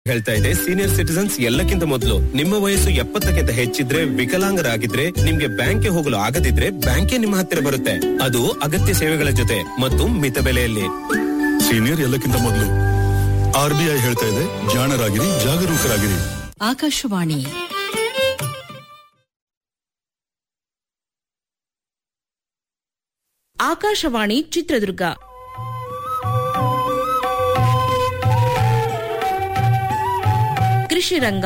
ಹೇಳ್ತಾ ಇದೆ senior citizens ಎಲ್ಲಕ್ಕಿಂತ ಮೊದಲು ನಿಮ್ಮ ವಯಸ್ಸು ಎಪ್ಪತ್ತಕ್ಕಿಂತ ಹೆಚ್ಚಿದ್ರೆ ವಿಕಲಾಂಗರಾಗಿದ್ರೆ ನಿಮ್ಗೆ ಬ್ಯಾಂಕ್ಗೆ ಹೋಗಲು ಆಗದಿದ್ರೆ ಬ್ಯಾಂಕೇ ನಿಮ್ಮ ಹತ್ತಿರ ಬರುತ್ತೆ ಅದು ಅಗತ್ಯ ಸೇವೆಗಳ ಜೊತೆ ಮತ್ತು ಮಿತ ಬೆಲೆಯಲ್ಲಿ ಸೀನಿಯರ್ ಎಲ್ಲಕ್ಕಿಂತ ಮೊದಲು ಆರ್ ಬಿ ಐ ಹೇಳ್ತಾ ಇದೆ ಜಾಣರಾಗಿರಿ ಜಾಗರೂಕರಾಗಿರಿ ಆಕಾಶವಾಣಿ ಆಕಾಶವಾಣಿ ಚಿತ್ರದುರ್ಗ ಕೃಷಿ ರಂಗ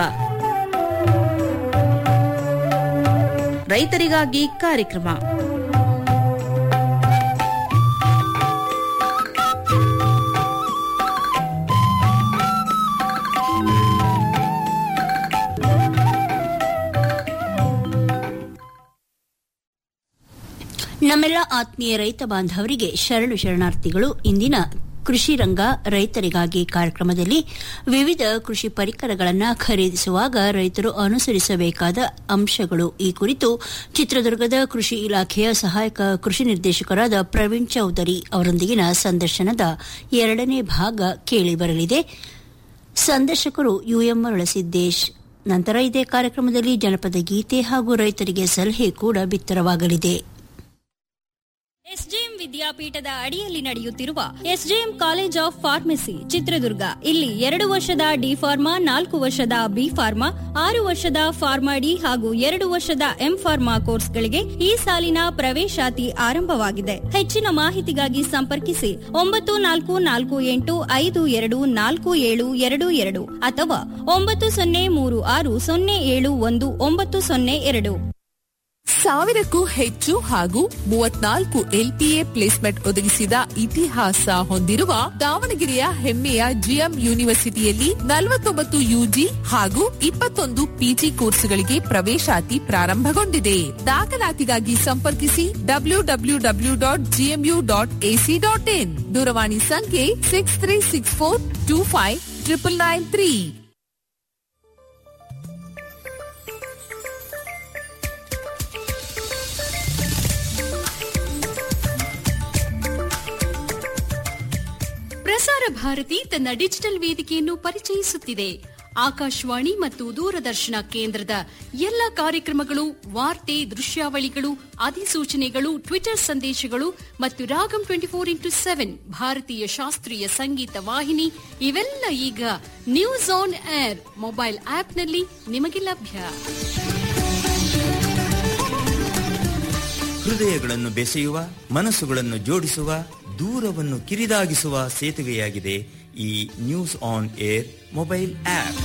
ರೈತರಿಗಾಗಿ ಕಾರ್ಯಕ್ರಮ ನಮ್ಮೆಲ್ಲ ಆತ್ಮೀಯ ರೈತ ಬಾಂಧವರಿಗೆ ಶರಣು ಶರಣಾರ್ಥಿಗಳು ಇಂದಿನ ಕೃಷಿ ರಂಗ ರೈತರಿಗಾಗಿ ಕಾರ್ಯಕ್ರಮದಲ್ಲಿ ವಿವಿಧ ಕೃಷಿ ಪರಿಕರಗಳನ್ನು ಖರೀದಿಸುವಾಗ ರೈತರು ಅನುಸರಿಸಬೇಕಾದ ಅಂಶಗಳು ಈ ಕುರಿತು ಚಿತ್ರದುರ್ಗದ ಕೃಷಿ ಇಲಾಖೆಯ ಸಹಾಯಕ ಕೃಷಿ ನಿರ್ದೇಶಕರಾದ ಪ್ರವೀಣ್ ಚೌಧರಿ ಅವರೊಂದಿಗಿನ ಸಂದರ್ಶನದ ಎರಡನೇ ಭಾಗ ಕೇಳಿಬರಲಿದೆ ಸಂದರ್ಶಕರು ಯುಎಂ ಮರಳಸಿದ್ದೇಶ್ ನಂತರ ಇದೇ ಕಾರ್ಯಕ್ರಮದಲ್ಲಿ ಜನಪದ ಗೀತೆ ಹಾಗೂ ರೈತರಿಗೆ ಸಲಹೆ ಕೂಡ ಬಿತ್ತರವಾಗಲಿದೆ ಎಸ್ಜೆಎಂ ವಿದ್ಯಾಪೀಠದ ಅಡಿಯಲ್ಲಿ ನಡೆಯುತ್ತಿರುವ SJM college of pharmacy Chitradurga ಇಲ್ಲಿ ಎರಡು ವರ್ಷದ ಡಿ ಫಾರ್ಮಾ ನಾಲ್ಕು ವರ್ಷದ ಬಿ ಫಾರ್ಮಾ ಆರು ವರ್ಷದ ಫಾರ್ಮಾ ಡಿ ಹಾಗೂ ಎರಡು ವರ್ಷದ ಎಂ ಫಾರ್ಮಾ ಕೋರ್ಸ್ಗಳಿಗೆ ಈ ಸಾಲಿನ ಪ್ರವೇಶಾತಿ ಆರಂಭವಾಗಿದೆ ಹೆಚ್ಚಿನ ಮಾಹಿತಿಗಾಗಿ ಸಂಪರ್ಕಿಸಿ ಒಂಬತ್ತು ನಾಲ್ಕು ನಾಲ್ಕು ಎಂಟು ಐದು ಎರಡು ನಾಲ್ಕು ಏಳು ಎರಡು ಎರಡು ಅಥವಾ ಒಂಬತ್ತು ಸೊನ್ನೆ ಮೂರು ಆರು ಸೊನ್ನೆ ಏಳು ಒಂದು ಒಂಬತ್ತು ಸೊನ್ನೆ ಎರಡು ಸಾವಿರಕ್ಕೂ ಹೆಚ್ಚು ಹಾಗೂ ಮೂವತ್ನಾಲ್ಕು ಎಲ್ಪಿಎ ಪ್ಲೇಸ್ಮೆಂಟ್ ಒದಗಿಸಿದ ಇತಿಹಾಸ ಹೊಂದಿರುವ ದಾವಣಗೆರೆಯ ಹೆಮ್ಮೆಯ ಜಿಎಂ ಯೂನಿವರ್ಸಿಟಿಯಲ್ಲಿ ನಲವತ್ತೊಂಬತ್ತು ಯುಜಿ ಹಾಗೂ ಇಪ್ಪತ್ತೊಂದು ಪಿಜಿ ಕೋರ್ಸ್ಗಳಿಗೆ ಪ್ರವೇಶಾತಿ ಪ್ರಾರಂಭಗೊಂಡಿದೆ ದಾಖಲಾತಿಗಾಗಿ ಸಂಪರ್ಕಿಸಿ W W W dot GMU dot AC dot in ದೂರವಾಣಿ ಸಂಖ್ಯೆ six three six four two five triple nine three Prasar Bharati ತನ್ನ ಡಿಜಿಟಲ್ ವೇದಿಕೆಯನ್ನು ಪರಿಚಯಿಸುತ್ತಿದೆ ಆಕಾಶವಾಣಿ ಮತ್ತು ದೂರದರ್ಶನ ಕೇಂದ್ರದ ಎಲ್ಲ ಕಾರ್ಯಕ್ರಮಗಳು ವಾರ್ತೆ ದೃಶ್ಯಾವಳಿಗಳು ಅಧಿಸೂಚನೆಗಳು ಟ್ವಿಟರ್ ಸಂದೇಶಗಳು ಮತ್ತು Raagam twenty four into seven ಭಾರತೀಯ ಶಾಸ್ತ್ರೀಯ ಸಂಗೀತ ವಾಹಿನಿ ಇವೆಲ್ಲ ಈಗ ನ್ಯೂಸ್ ಆನ್ ಏರ್ ಮೊಬೈಲ್ ಆಪ್ನಲ್ಲಿ ನಿಮಗೆ ಲಭ್ಯ ಹೃದಯಗಳನ್ನು ಬೆಸೆಯುವ ಮನಸ್ಸುಗಳನ್ನು ಜೋಡಿಸುವ ದೂರವನ್ನು ಕಿರಿದಾಗಿಸುವ ಸೇತುವೆಯಾಗಿದೆ ಈ news on air mobile app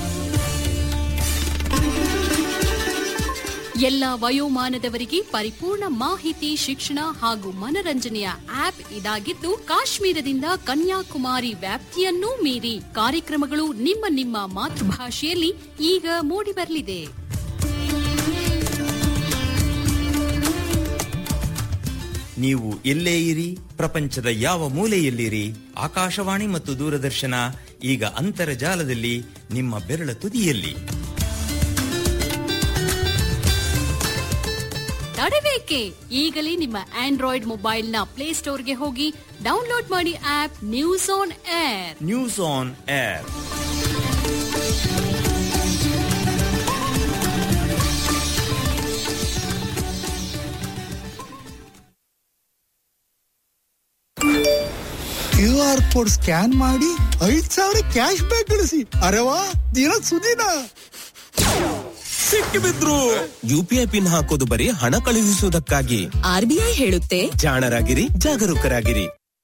ಎಲ್ಲ ವಯೋಮಾನದವರಿಗೆ ಪರಿಪೂರ್ಣ ಮಾಹಿತಿ ಶಿಕ್ಷಣ ಹಾಗೂ ಮನರಂಜನೆಯ ಆಪ್ ಇದಾಗಿದ್ದು ಕಾಶ್ಮೀರದಿಂದ ಕನ್ಯಾಕುಮಾರಿ ವ್ಯಾಪ್ತಿಯನ್ನೂ ಮೀರಿ ಕಾರ್ಯಕ್ರಮಗಳು ನಿಮ್ಮ ನಿಮ್ಮ ಮಾತೃಭಾಷೆಯಲ್ಲಿ ಈಗ ಮೂಡಿಬರಲಿದೆ ನೀವು ಎಲ್ಲೇ ಇರಿ ಪ್ರಪಂಚದ ಯಾವ ಮೂಲೆಯಲ್ಲಿರಿ ಆಕಾಶವಾಣಿ ಮತ್ತು ದೂರದರ್ಶನ ಈಗ ಅಂತರ್ಜಾಲದಲ್ಲಿ ನಿಮ್ಮ ಬೆರಳ ತುದಿಯಲ್ಲಿ ತಡಬೇಕೆ ಈಗಲೇ ನಿಮ್ಮ ಆಂಡ್ರಾಯ್ಡ್ ಮೊಬೈಲ್ನ ಪ್ಲೇಸ್ಟೋರ್ಗೆ ಹೋಗಿ ಡೌನ್ಲೋಡ್ ಮಾಡಿ app news on air news on air Q R code scan ಮಾಡಿ ಐದ್ ಸಾವಿರ ಕ್ಯಾಶ್ ಬ್ಯಾಕ್ ಗಳಿಸಿ ಅರೆವಾ ದಿನ ಸುದಿನ ಸಿಕ್ಕಿಬಿದ್ರು ಯುಪಿಐ ಪಿನ್ ಹಾಕೋದು ಬರೀ ಹಣ ಕಳುಹಿಸುವುದಕ್ಕಾಗಿ ಆರ್ಬಿಐ ಹೇಳುತ್ತೆ ಜಾಣರಾಗಿರಿ ಜಾಗರೂಕರಾಗಿರಿ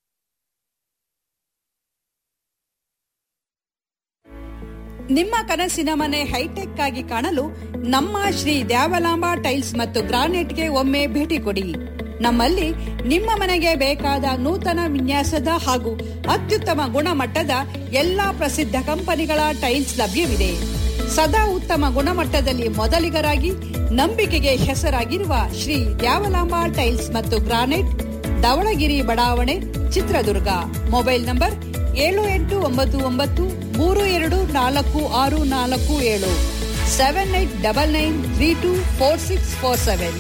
ನಿಮ್ಮ ಕನಸಿನ ಮನೆ ಹೈಟೆಕ್ ಆಗಿ ಕಾಣಲು ನಮ್ಮ ಶ್ರೀ ದ್ಯಾವಲಾಂಬ ಟೈಲ್ಸ್ ಮತ್ತು ಗ್ರಾನೈಟ್ಗೆ ಒಮ್ಮೆ ಭೇಟಿ ಕೊಡಿ ನಮ್ಮಲ್ಲಿ ನಿಮ್ಮ ಮನೆಗೆ ಬೇಕಾದ ನೂತನ ವಿನ್ಯಾಸದ ಹಾಗೂ ಅತ್ಯುತ್ತಮ ಗುಣಮಟ್ಟದ ಎಲ್ಲಾ ಪ್ರಸಿದ್ಧ ಕಂಪನಿಗಳ ಟೈಲ್ಸ್ ಲಭ್ಯವಿದೆ ಸದಾ ಉತ್ತಮ ಗುಣಮಟ್ಟದಲ್ಲಿ ಮೊದಲಿಗರಾಗಿ ನಂಬಿಕೆಗೆ ಹೆಸರಾಗಿರುವ ಶ್ರೀ ದ್ಯಾವಲಾಂಬ ಟೈಲ್ಸ್ ಮತ್ತು ಗ್ರಾನೈಟ್ ಧವಳಗಿರಿ ಬಡಾವಣೆ ಚಿತ್ರದುರ್ಗ ಮೊಬೈಲ್ ನಂಬರ್ ಏಳು ಎಂಟು ಒಂಬತ್ತು ಒಂಬತ್ತು ಮೂರು ಎರಡು ನಾಲ್ಕು ಆರು ನಾಲ್ಕು ಏಳು seven eight double nine three two four six four seven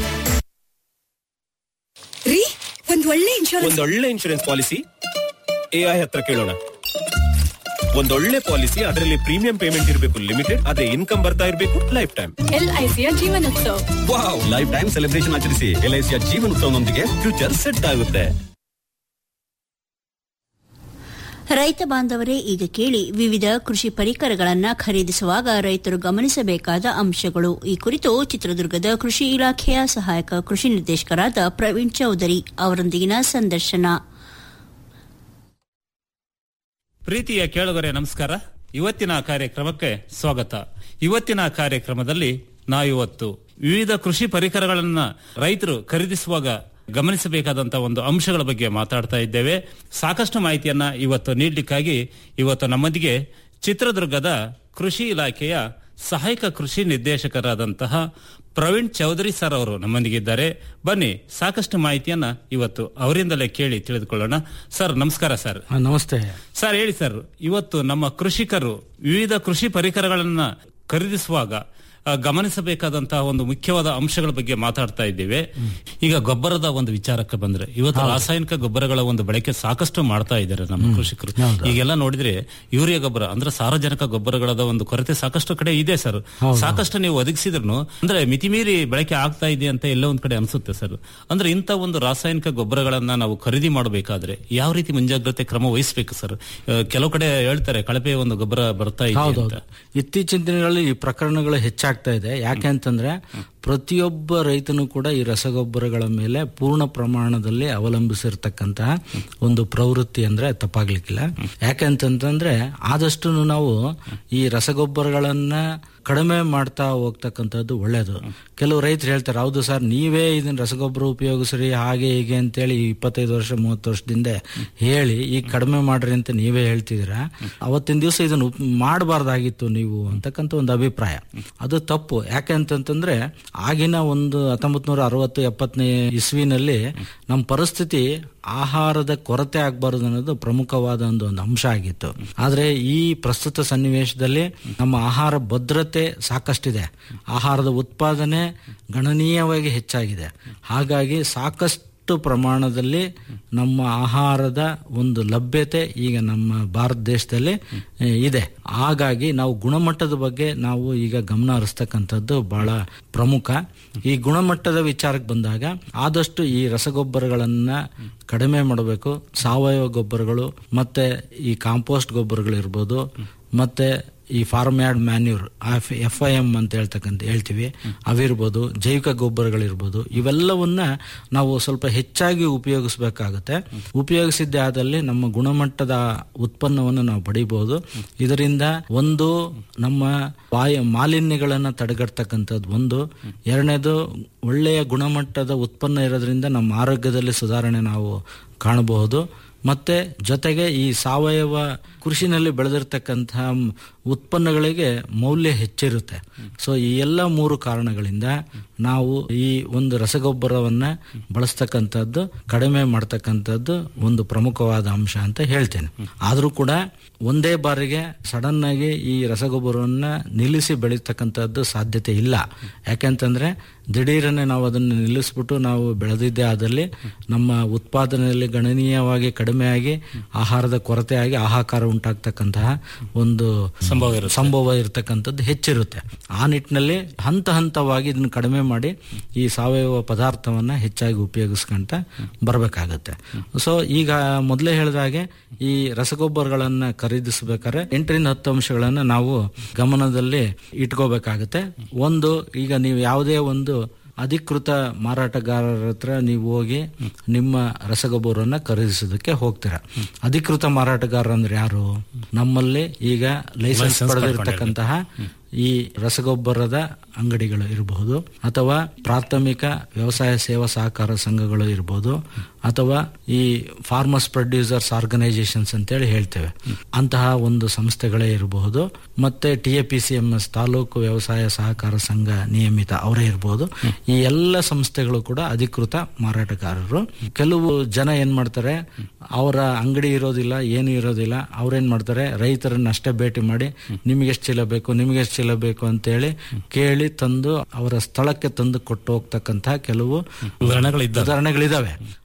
ರೀ ಒಂದ್ ಒಳ್ಳೆ ಇನ್ಶೂರೆನ್ಸ್ ಒಂದೊಳ್ಳೆ ಇನ್ಶೂರೆನ್ಸ್ ಪಾಲಿಸಿ ಎಐ ಹತ್ರ ಕೇಳೋಣ ಒಂದೊಳ್ಳೆ ಪಾಲಿಸಿ ಅದರಲ್ಲಿ ಪ್ರೀಮಿಯಂ ಪೇಮೆಂಟ್ ಇರಬೇಕು ಲಿಮಿಟೆಡ್ ಅದೇ ಇನ್ಕಮ್ ಬರ್ತಾ ಇರಬೇಕು ಲೈಫ್ ಟೈಮ್ ಎಲ್ಐಸಿಯ ಜೀವನೋತ್ಸವ ವಾವ್ ಲೈಫ್ ಟೈಮ್ ಸೆಲೆಬ್ರೇಷನ್ ಆಚರಿಸಿ ಎಲ್ಐಸಿಯ ಜೀವನೋತ್ಸವನೊಂದಿಗೆ ಫ್ಯೂಚರ್ ಸೆಟ್ ಆಗುತ್ತೆ ರೈತ ಬಾಂಧವರೇ ಈಗ ಕೇಳಿ ವಿವಿಧ ಕೃಷಿ ಪರಿಕರಗಳನ್ನು ಖರೀದಿಸುವಾಗ ರೈತರು ಗಮನಿಸಬೇಕಾದ ಅಂಶಗಳು ಈ ಕುರಿತು ಚಿತ್ರದುರ್ಗದ ಕೃಷಿ ಇಲಾಖೆಯ ಸಹಾಯಕ ಕೃಷಿ ನಿರ್ದೇಶಕರಾದ ಪ್ರವೀಣ್ ಚೌಧರಿ ಅವರೊಂದಿಗಿನ ಸಂದರ್ಶನ ಪ್ರೀತಿಯ ಕೇಳುಗರೆ ನಮಸ್ಕಾರ ಇವತ್ತಿನ ಕಾರ್ಯಕ್ರಮಕ್ಕೆ ಸ್ವಾಗತ ಇವತ್ತಿನ ಕಾರ್ಯಕ್ರಮದಲ್ಲಿ ನಾವಿವತ್ತು ವಿವಿಧ ಕೃಷಿ ಪರಿಕರಗಳನ್ನ ರೈತರು ಖರೀದಿಸುವಾಗ ಗಮನಿಸಬೇಕಾದಂತಹ ಒಂದು ಅಂಶಗಳ ಬಗ್ಗೆ ಮಾತಾಡ್ತಾ ಇದ್ದೇವೆ ಸಾಕಷ್ಟು ಮಾಹಿತಿಯನ್ನ ಇವತ್ತು ನೀಡಲಿಕ್ಕಾಗಿ ಇವತ್ತು ನಮ್ಮೊಂದಿಗೆ ಚಿತ್ರದುರ್ಗದ ಕೃಷಿ ಇಲಾಖೆಯ ಸಹಾಯಕ ಕೃಷಿ ನಿರ್ದೇಶಕರಾದಂತಹ ಪ್ರವೀಣ್ ಚೌಧರಿ ಸರ್ ಅವರು ನಮ್ಮೊಂದಿಗಿದ್ದಾರೆ ಬನ್ನಿ ಸಾಕಷ್ಟು ಮಾಹಿತಿಯನ್ನ ಇವತ್ತು ಅವರಿಂದಲೇ ಕೇಳಿ ತಿಳಿದುಕೊಳ್ಳೋಣ ಸರ್ ನಮಸ್ಕಾರ ಸರ್ ನಮಸ್ತೆ ಸರ್ ಹೇಳಿ ಸರ್ ಇವತ್ತು ನಮ್ಮ ಕೃಷಿಕರು ವಿವಿಧ ಕೃಷಿ ಪರಿಕರಗಳನ್ನ ಖರೀದಿಸುವಾಗ ಆ, ಗಮನಿಸಬೇಕಾದಂತಹ ಒಂದು ಮುಖ್ಯವಾದ ಅಂಶಗಳ ಬಗ್ಗೆ ಮಾತಾಡ್ತಾ ಇದ್ದೇವೆ ಈಗ ಗೊಬ್ಬರದ ಒಂದು ವಿಚಾರಕ್ಕೆ ಬಂದ್ರೆ ಇವತ್ತು ರಾಸಾಯನಿಕ ಗೊಬ್ಬರಗಳ ಒಂದು ಬಳಕೆ ಸಾಕಷ್ಟು ಮಾಡ್ತಾ ಇದ್ದಾರೆ ನಮ್ಮ ಕೃಷಿಕರು ಈಗೆಲ್ಲ ನೋಡಿದ್ರೆ ಯೂರಿಯಾ ಗೊಬ್ಬರ ಅಂದ್ರೆ ಸಾರಜನಕ ಗೊಬ್ಬರಗಳ ಒಂದು ಕೊರತೆ ಸಾಕಷ್ಟು ಕಡೆ ಇದೆ ಸರ್ ಸಾಕಷ್ಟು ನೀವು ಒದಗಿಸಿದ್ರು ಅಂದ್ರೆ ಮಿತಿಮೀರಿ ಬಳಕೆ ಆಗ್ತಾ ಇದೆ ಅಂತ ಎಲ್ಲ ಒಂದ್ ಕಡೆ ಅನ್ಸುತ್ತೆ ಸರ್ ಅಂದ್ರೆ ಇಂಥ ಒಂದು ರಾಸಾಯನಿಕ ಗೊಬ್ಬರಗಳನ್ನ ನಾವು ಖರೀದಿ ಮಾಡಬೇಕಾದ್ರೆ ಯಾವ ರೀತಿ ಮುಂಜಾಗ್ರತೆ ಕ್ರಮ ವಹಿಸಬೇಕು ಸರ್ ಆ, ಕೆಲವು ಕಡೆ ಹೇಳ್ತಾರೆ ಕಳಪೆ ಒಂದು ಗೊಬ್ಬರ ಬರ್ತಾ ಇದೆ ಅಂತ ಹೌದೌದು ಇತ್ತೀಚಿನ ದಿನಗಳಲ್ಲಿ ಈ ಪ್ರಕರಣಗಳು ಹೆಚ್ಚಾಗ್ತಾ ಇದೆ ಯಾಕೆ ಅಂತಂದ್ರೆ ಪ್ರತಿಯೊಬ್ಬ ರೈತನು ಕೂಡ ಈ ರಸಗೊಬ್ಬರಗಳ ಮೇಲೆ ಪೂರ್ಣ ಪ್ರಮಾಣದಲ್ಲಿ ಅವಲಂಬಿಸಿರ್ತಕ್ಕಂತಹ ಒಂದು ಪ್ರವೃತ್ತಿ ಅಂದ್ರೆ ತಪ್ಪಾಗ್ಲಿಕ್ಕಿಲ್ಲ ಯಾಕೆ ಅಂತಂತಂದ್ರೆ ಆದಷ್ಟು ನಾವು ಈ ರಸಗೊಬ್ಬರಗಳನ್ನ ಕಡಿಮೆ ಮಾಡ್ತಾ ಹೋಗ್ತಕ್ಕಂಥದ್ದು ಒಳ್ಳೇದು ಕೆಲವು ರೈತರು ಹೇಳ್ತಾರೆ ಹೌದು ಸರ್ ನೀವೇ ಇದನ್ನ ರಸಗೊಬ್ಬರ ಉಪಯೋಗಿಸ್ರಿ ಹಾಗೆ ಹೀಗೆ ಅಂತೇಳಿ ಇಪ್ಪತ್ತೈದು ವರ್ಷ ಮೂವತ್ತು ವರ್ಷದಿಂದ ಹೇಳಿ ಈಗ ಕಡಿಮೆ ಮಾಡ್ರಿ ಅಂತ ನೀವೇ ಹೇಳ್ತಿದ್ದೀರಾ ಅವತ್ತಿನ ದಿವಸ ಇದನ್ನು ಮಾಡಬಾರ್ದಾಗಿತ್ತು ನೀವು ಅಂತಕ್ಕಂಥ ಒಂದು ಅಭಿಪ್ರಾಯ ಅದು ತಪ್ಪು ಯಾಕೆ ಅಂತಂತಂದ್ರೆ ಆಗಿನ ಒಂದು ಹತ್ತೊಂಬತ್ ನೂರ ಅರವತ್ತು ಎಪ್ಪತ್ತನೇ ಇಸ್ವಿನಲ್ಲಿ ನಮ್ಮ ಪರಿಸ್ಥಿತಿ ಆಹಾರದ ಕೊರತೆ ಆಗಬಾರದು ಅನ್ನೋದು ಪ್ರಮುಖವಾದ ಒಂದು ಒಂದು ಅಂಶ ಆಗಿತ್ತು ಆದ್ರೆ ಈ ಪ್ರಸ್ತುತ ಸನ್ನಿವೇಶದಲ್ಲಿ ನಮ್ಮ ಆಹಾರ ಭದ್ರತೆ ಸಾಕಷ್ಟಿದೆ ಆಹಾರದ ಉತ್ಪಾದನೆ ಗಣನೀಯವಾಗಿ ಹೆಚ್ಚಾಗಿದೆ ಹಾಗಾಗಿ ಸಾಕಷ್ಟು ಪ್ರಮಾಣದಲ್ಲಿ ನಮ್ಮ ಆಹಾರದ ಒಂದು ಲಭ್ಯತೆ ಈಗ ನಮ್ಮ ಭಾರತ ದೇಶದಲ್ಲಿ ಆ, ಇದೆ ಹಾಗಾಗಿ ನಾವು ಗುಣಮಟ್ಟದ ಬಗ್ಗೆ ನಾವು ಈಗ ಗಮನ ಹರಿಸ್ತಕ್ಕಂಥದ್ದು ಬಹಳ ಪ್ರಮುಖ ಈ ಗುಣಮಟ್ಟದ ವಿಚಾರಕ್ಕೆ ಬಂದಾಗ ಆದಷ್ಟು ಈ ರಸಗೊಬ್ಬರಗಳನ್ನ ಕಡಿಮೆ ಮಾಡಬೇಕು ಸಾವಯವ ಗೊಬ್ಬರಗಳು ಮತ್ತೆ ಈ ಕಾಂಪೋಸ್ಟ್ ಗೊಬ್ಬರಗಳಿರ್ಬೋದು ಮತ್ತೆ ಈ farm yard manure F Y M ಅಂತ ಹೇಳ್ತಕ್ಕಂಥ ಹೇಳ್ತೀವಿ ಅವಿರ್ಬೋದು ಜೈವಿಕ ಗೊಬ್ಬರಗಳಿರ್ಬೋದು ಇವೆಲ್ಲವನ್ನ ನಾವು ಸ್ವಲ್ಪ ಹೆಚ್ಚಾಗಿ ಉಪಯೋಗಿಸಬೇಕಾಗುತ್ತೆ ಉಪಯೋಗಿಸಿದ್ದೇ ಆದಲ್ಲಿ ನಮ್ಮ ಗುಣಮಟ್ಟದ ಉತ್ಪನ್ನವನ್ನು ನಾವು ಪಡಿಬಹುದು ಇದರಿಂದ ಒಂದು ನಮ್ಮ ವಾಯು ಮಾಲಿನ್ಯಗಳನ್ನು ತಡೆಗಟ್ಟತಕ್ಕಂಥದ್ದು ಒಂದು ಎರಡನೇದು ಒಳ್ಳೆಯ ಗುಣಮಟ್ಟದ ಉತ್ಪನ್ನ ಇರೋದ್ರಿಂದ ನಮ್ಮ ಆರೋಗ್ಯದಲ್ಲಿ ಸುಧಾರಣೆ ನಾವು ಕಾಣಬಹುದು ಮತ್ತೆ ಜೊತೆಗೆ ಈ ಸಾವಯವ ಕೃಷಿನಲ್ಲಿ ಬೆಳೆದಿರ್ತಕ್ಕಂತಹ ಉತ್ಪನ್ನಗಳಿಗೆ ಮೌಲ್ಯ ಹೆಚ್ಚಿರುತ್ತೆ ಸೊ ಈ ಎಲ್ಲ ಮೂರು ಕಾರಣಗಳಿಂದ ನಾವು ಈ ಒಂದು ರಸಗೊಬ್ಬರವನ್ನ ಬಳಸ್ತಕ್ಕಂಥದ್ದು ಕಡಿಮೆ ಮಾಡ್ತಕ್ಕಂಥದ್ದು ಒಂದು ಪ್ರಮುಖವಾದ ಅಂಶ ಅಂತ ಹೇಳ್ತೇನೆ ಆದರೂ ಕೂಡ ಒಂದೇ ಬಾರಿಗೆ ಸಡನ್ ಆಗಿ ಈ ರಸಗೊಬ್ಬರವನ್ನ ನಿಲ್ಲಿಸಿ ಬೆಳೀತಕ್ಕಂಥದ್ದು ಸಾಧ್ಯತೆ ಇಲ್ಲ ಯಾಕೆಂತಂದ್ರೆ ದಿಢೀರನೆ ನಾವು ಅದನ್ನು ನಿಲ್ಲಿಸ್ಬಿಟ್ಟು ನಾವು ಬೆಳೆದಿದ್ದೇ ಆದಲ್ಲಿ ನಮ್ಮ ಉತ್ಪಾದನೆಯಲ್ಲಿ ಗಣನೀಯವಾಗಿ ಕಡಿಮೆಯಾಗಿ ಆಹಾರದ ಕೊರತೆಯಾಗಿ ಆಹಾಕಾರ ಉಂಟಾಗ್ತಕ್ಕಂತಹ ಒಂದು ಸಂಭವ ಸಂಭವ ಇರತಕ್ಕಂಥದ್ದು ಹೆಚ್ಚಿರುತ್ತೆ ಆ ನಿಟ್ಟಿನಲ್ಲಿ ಹಂತ ಹಂತವಾಗಿ ಇದನ್ನು ಕಡಿಮೆ ಮಾಡಿ ಈ ಸಾವಯವ ಪದಾರ್ಥವನ್ನ ಹೆಚ್ಚಾಗಿ ಉಪಯೋಗಿಸ್ಕೊಂತ ಬರಬೇಕಾಗತ್ತೆ ಸೊ ಈಗ ಮೊದಲೇ ಹೇಳಿದಾಗೆ ಈ ರಸಗೊಬ್ಬರಗಳನ್ನ ಖರೀದಿಸಬೇಕಾದ್ರೆ ಎಂಟರಿಂದ ಹತ್ತು ಅಂಶಗಳನ್ನ ನಾವು ಗಮನದಲ್ಲಿ ಇಟ್ಕೋಬೇಕಾಗತ್ತೆ ಒಂದು ಈಗ ನೀವು ಯಾವುದೇ ಒಂದು ಅಧಿಕೃತ ಮಾರಾಟಗಾರರ ಹತ್ರ ನೀವು ಹೋಗಿ ನಿಮ್ಮ ರಸಗೊಬ್ಬರವನ್ನ ಖರೀದಿಸೋದಕ್ಕೆ ಹೋಗ್ತೀರಾ ಅಧಿಕೃತ ಮಾರಾಟಗಾರ ಅಂದ್ರೆ ಯಾರು ನಮ್ಮಲ್ಲಿ ಈಗ ಲೈಸೆನ್ಸ್ License ಪಡೆದಿರತಕ್ಕಂತಹ ಈ ರಸಗೊಬ್ಬರದ ಅಂಗಡಿಗಳು ಇರಬಹುದು ಅಥವಾ ಪ್ರಾಥಮಿಕ ವ್ಯವಸಾಯ ಸೇವಾ ಸಹಕಾರ ಸಂಘಗಳು ಇರಬಹುದು ಅಥವಾ ಈ ಫಾರ್ಮರ್ಸ್ ಪ್ರೊಡ್ಯೂಸರ್ಸ್ ಆರ್ಗನೈಸೇಷನ್ಸ್ ಅಂತೇಳಿ ಹೇಳ್ತೇವೆ ಅಂತಹ ಒಂದು ಸಂಸ್ಥೆಗಳೇ ಇರಬಹುದು ಮತ್ತೆ T A P C M S ತಾಲೂಕು ವ್ಯವಸಾಯ ಸಹಕಾರ ಸಂಘ ನಿಯಮಿತ ಅವರೇ ಇರಬಹುದು ಈ ಎಲ್ಲ ಸಂಸ್ಥೆಗಳು ಕೂಡ ಅಧಿಕೃತ ಮಾರಾಟಗಾರರು ಕೆಲವು ಜನ ಏನ್ ಮಾಡ್ತಾರೆ ಅವರ ಅಂಗಡಿ ಇರೋದಿಲ್ಲ ಏನು ಇರೋದಿಲ್ಲ ಅವ್ರೇನ್ ಮಾಡ್ತಾರೆ ರೈತರನ್ನ ಅಷ್ಟೇ ಭೇಟಿ ಮಾಡಿ ನಿಮಗೆ ಎಷ್ಟು ಚೀಲ ಬೇಕು ನಿಮಗೆ ಎಷ್ಟು ಚೀಲ ಬೇಕು ಅಂತೇಳಿ ಕೇಳಿ ತಂದು ಅವರ ಸ್ಥಳಕ್ಕೆ ತಂದು ಕೊಟ್ಟು ಹೋಗ್ತಕ್ಕಂತಹ ಕೆಲವು ಉದಾಹರಣೆಗಳಿದ್ದಾವೆ. ಉದಾಹರಣೆಗಳಿದಾವೆ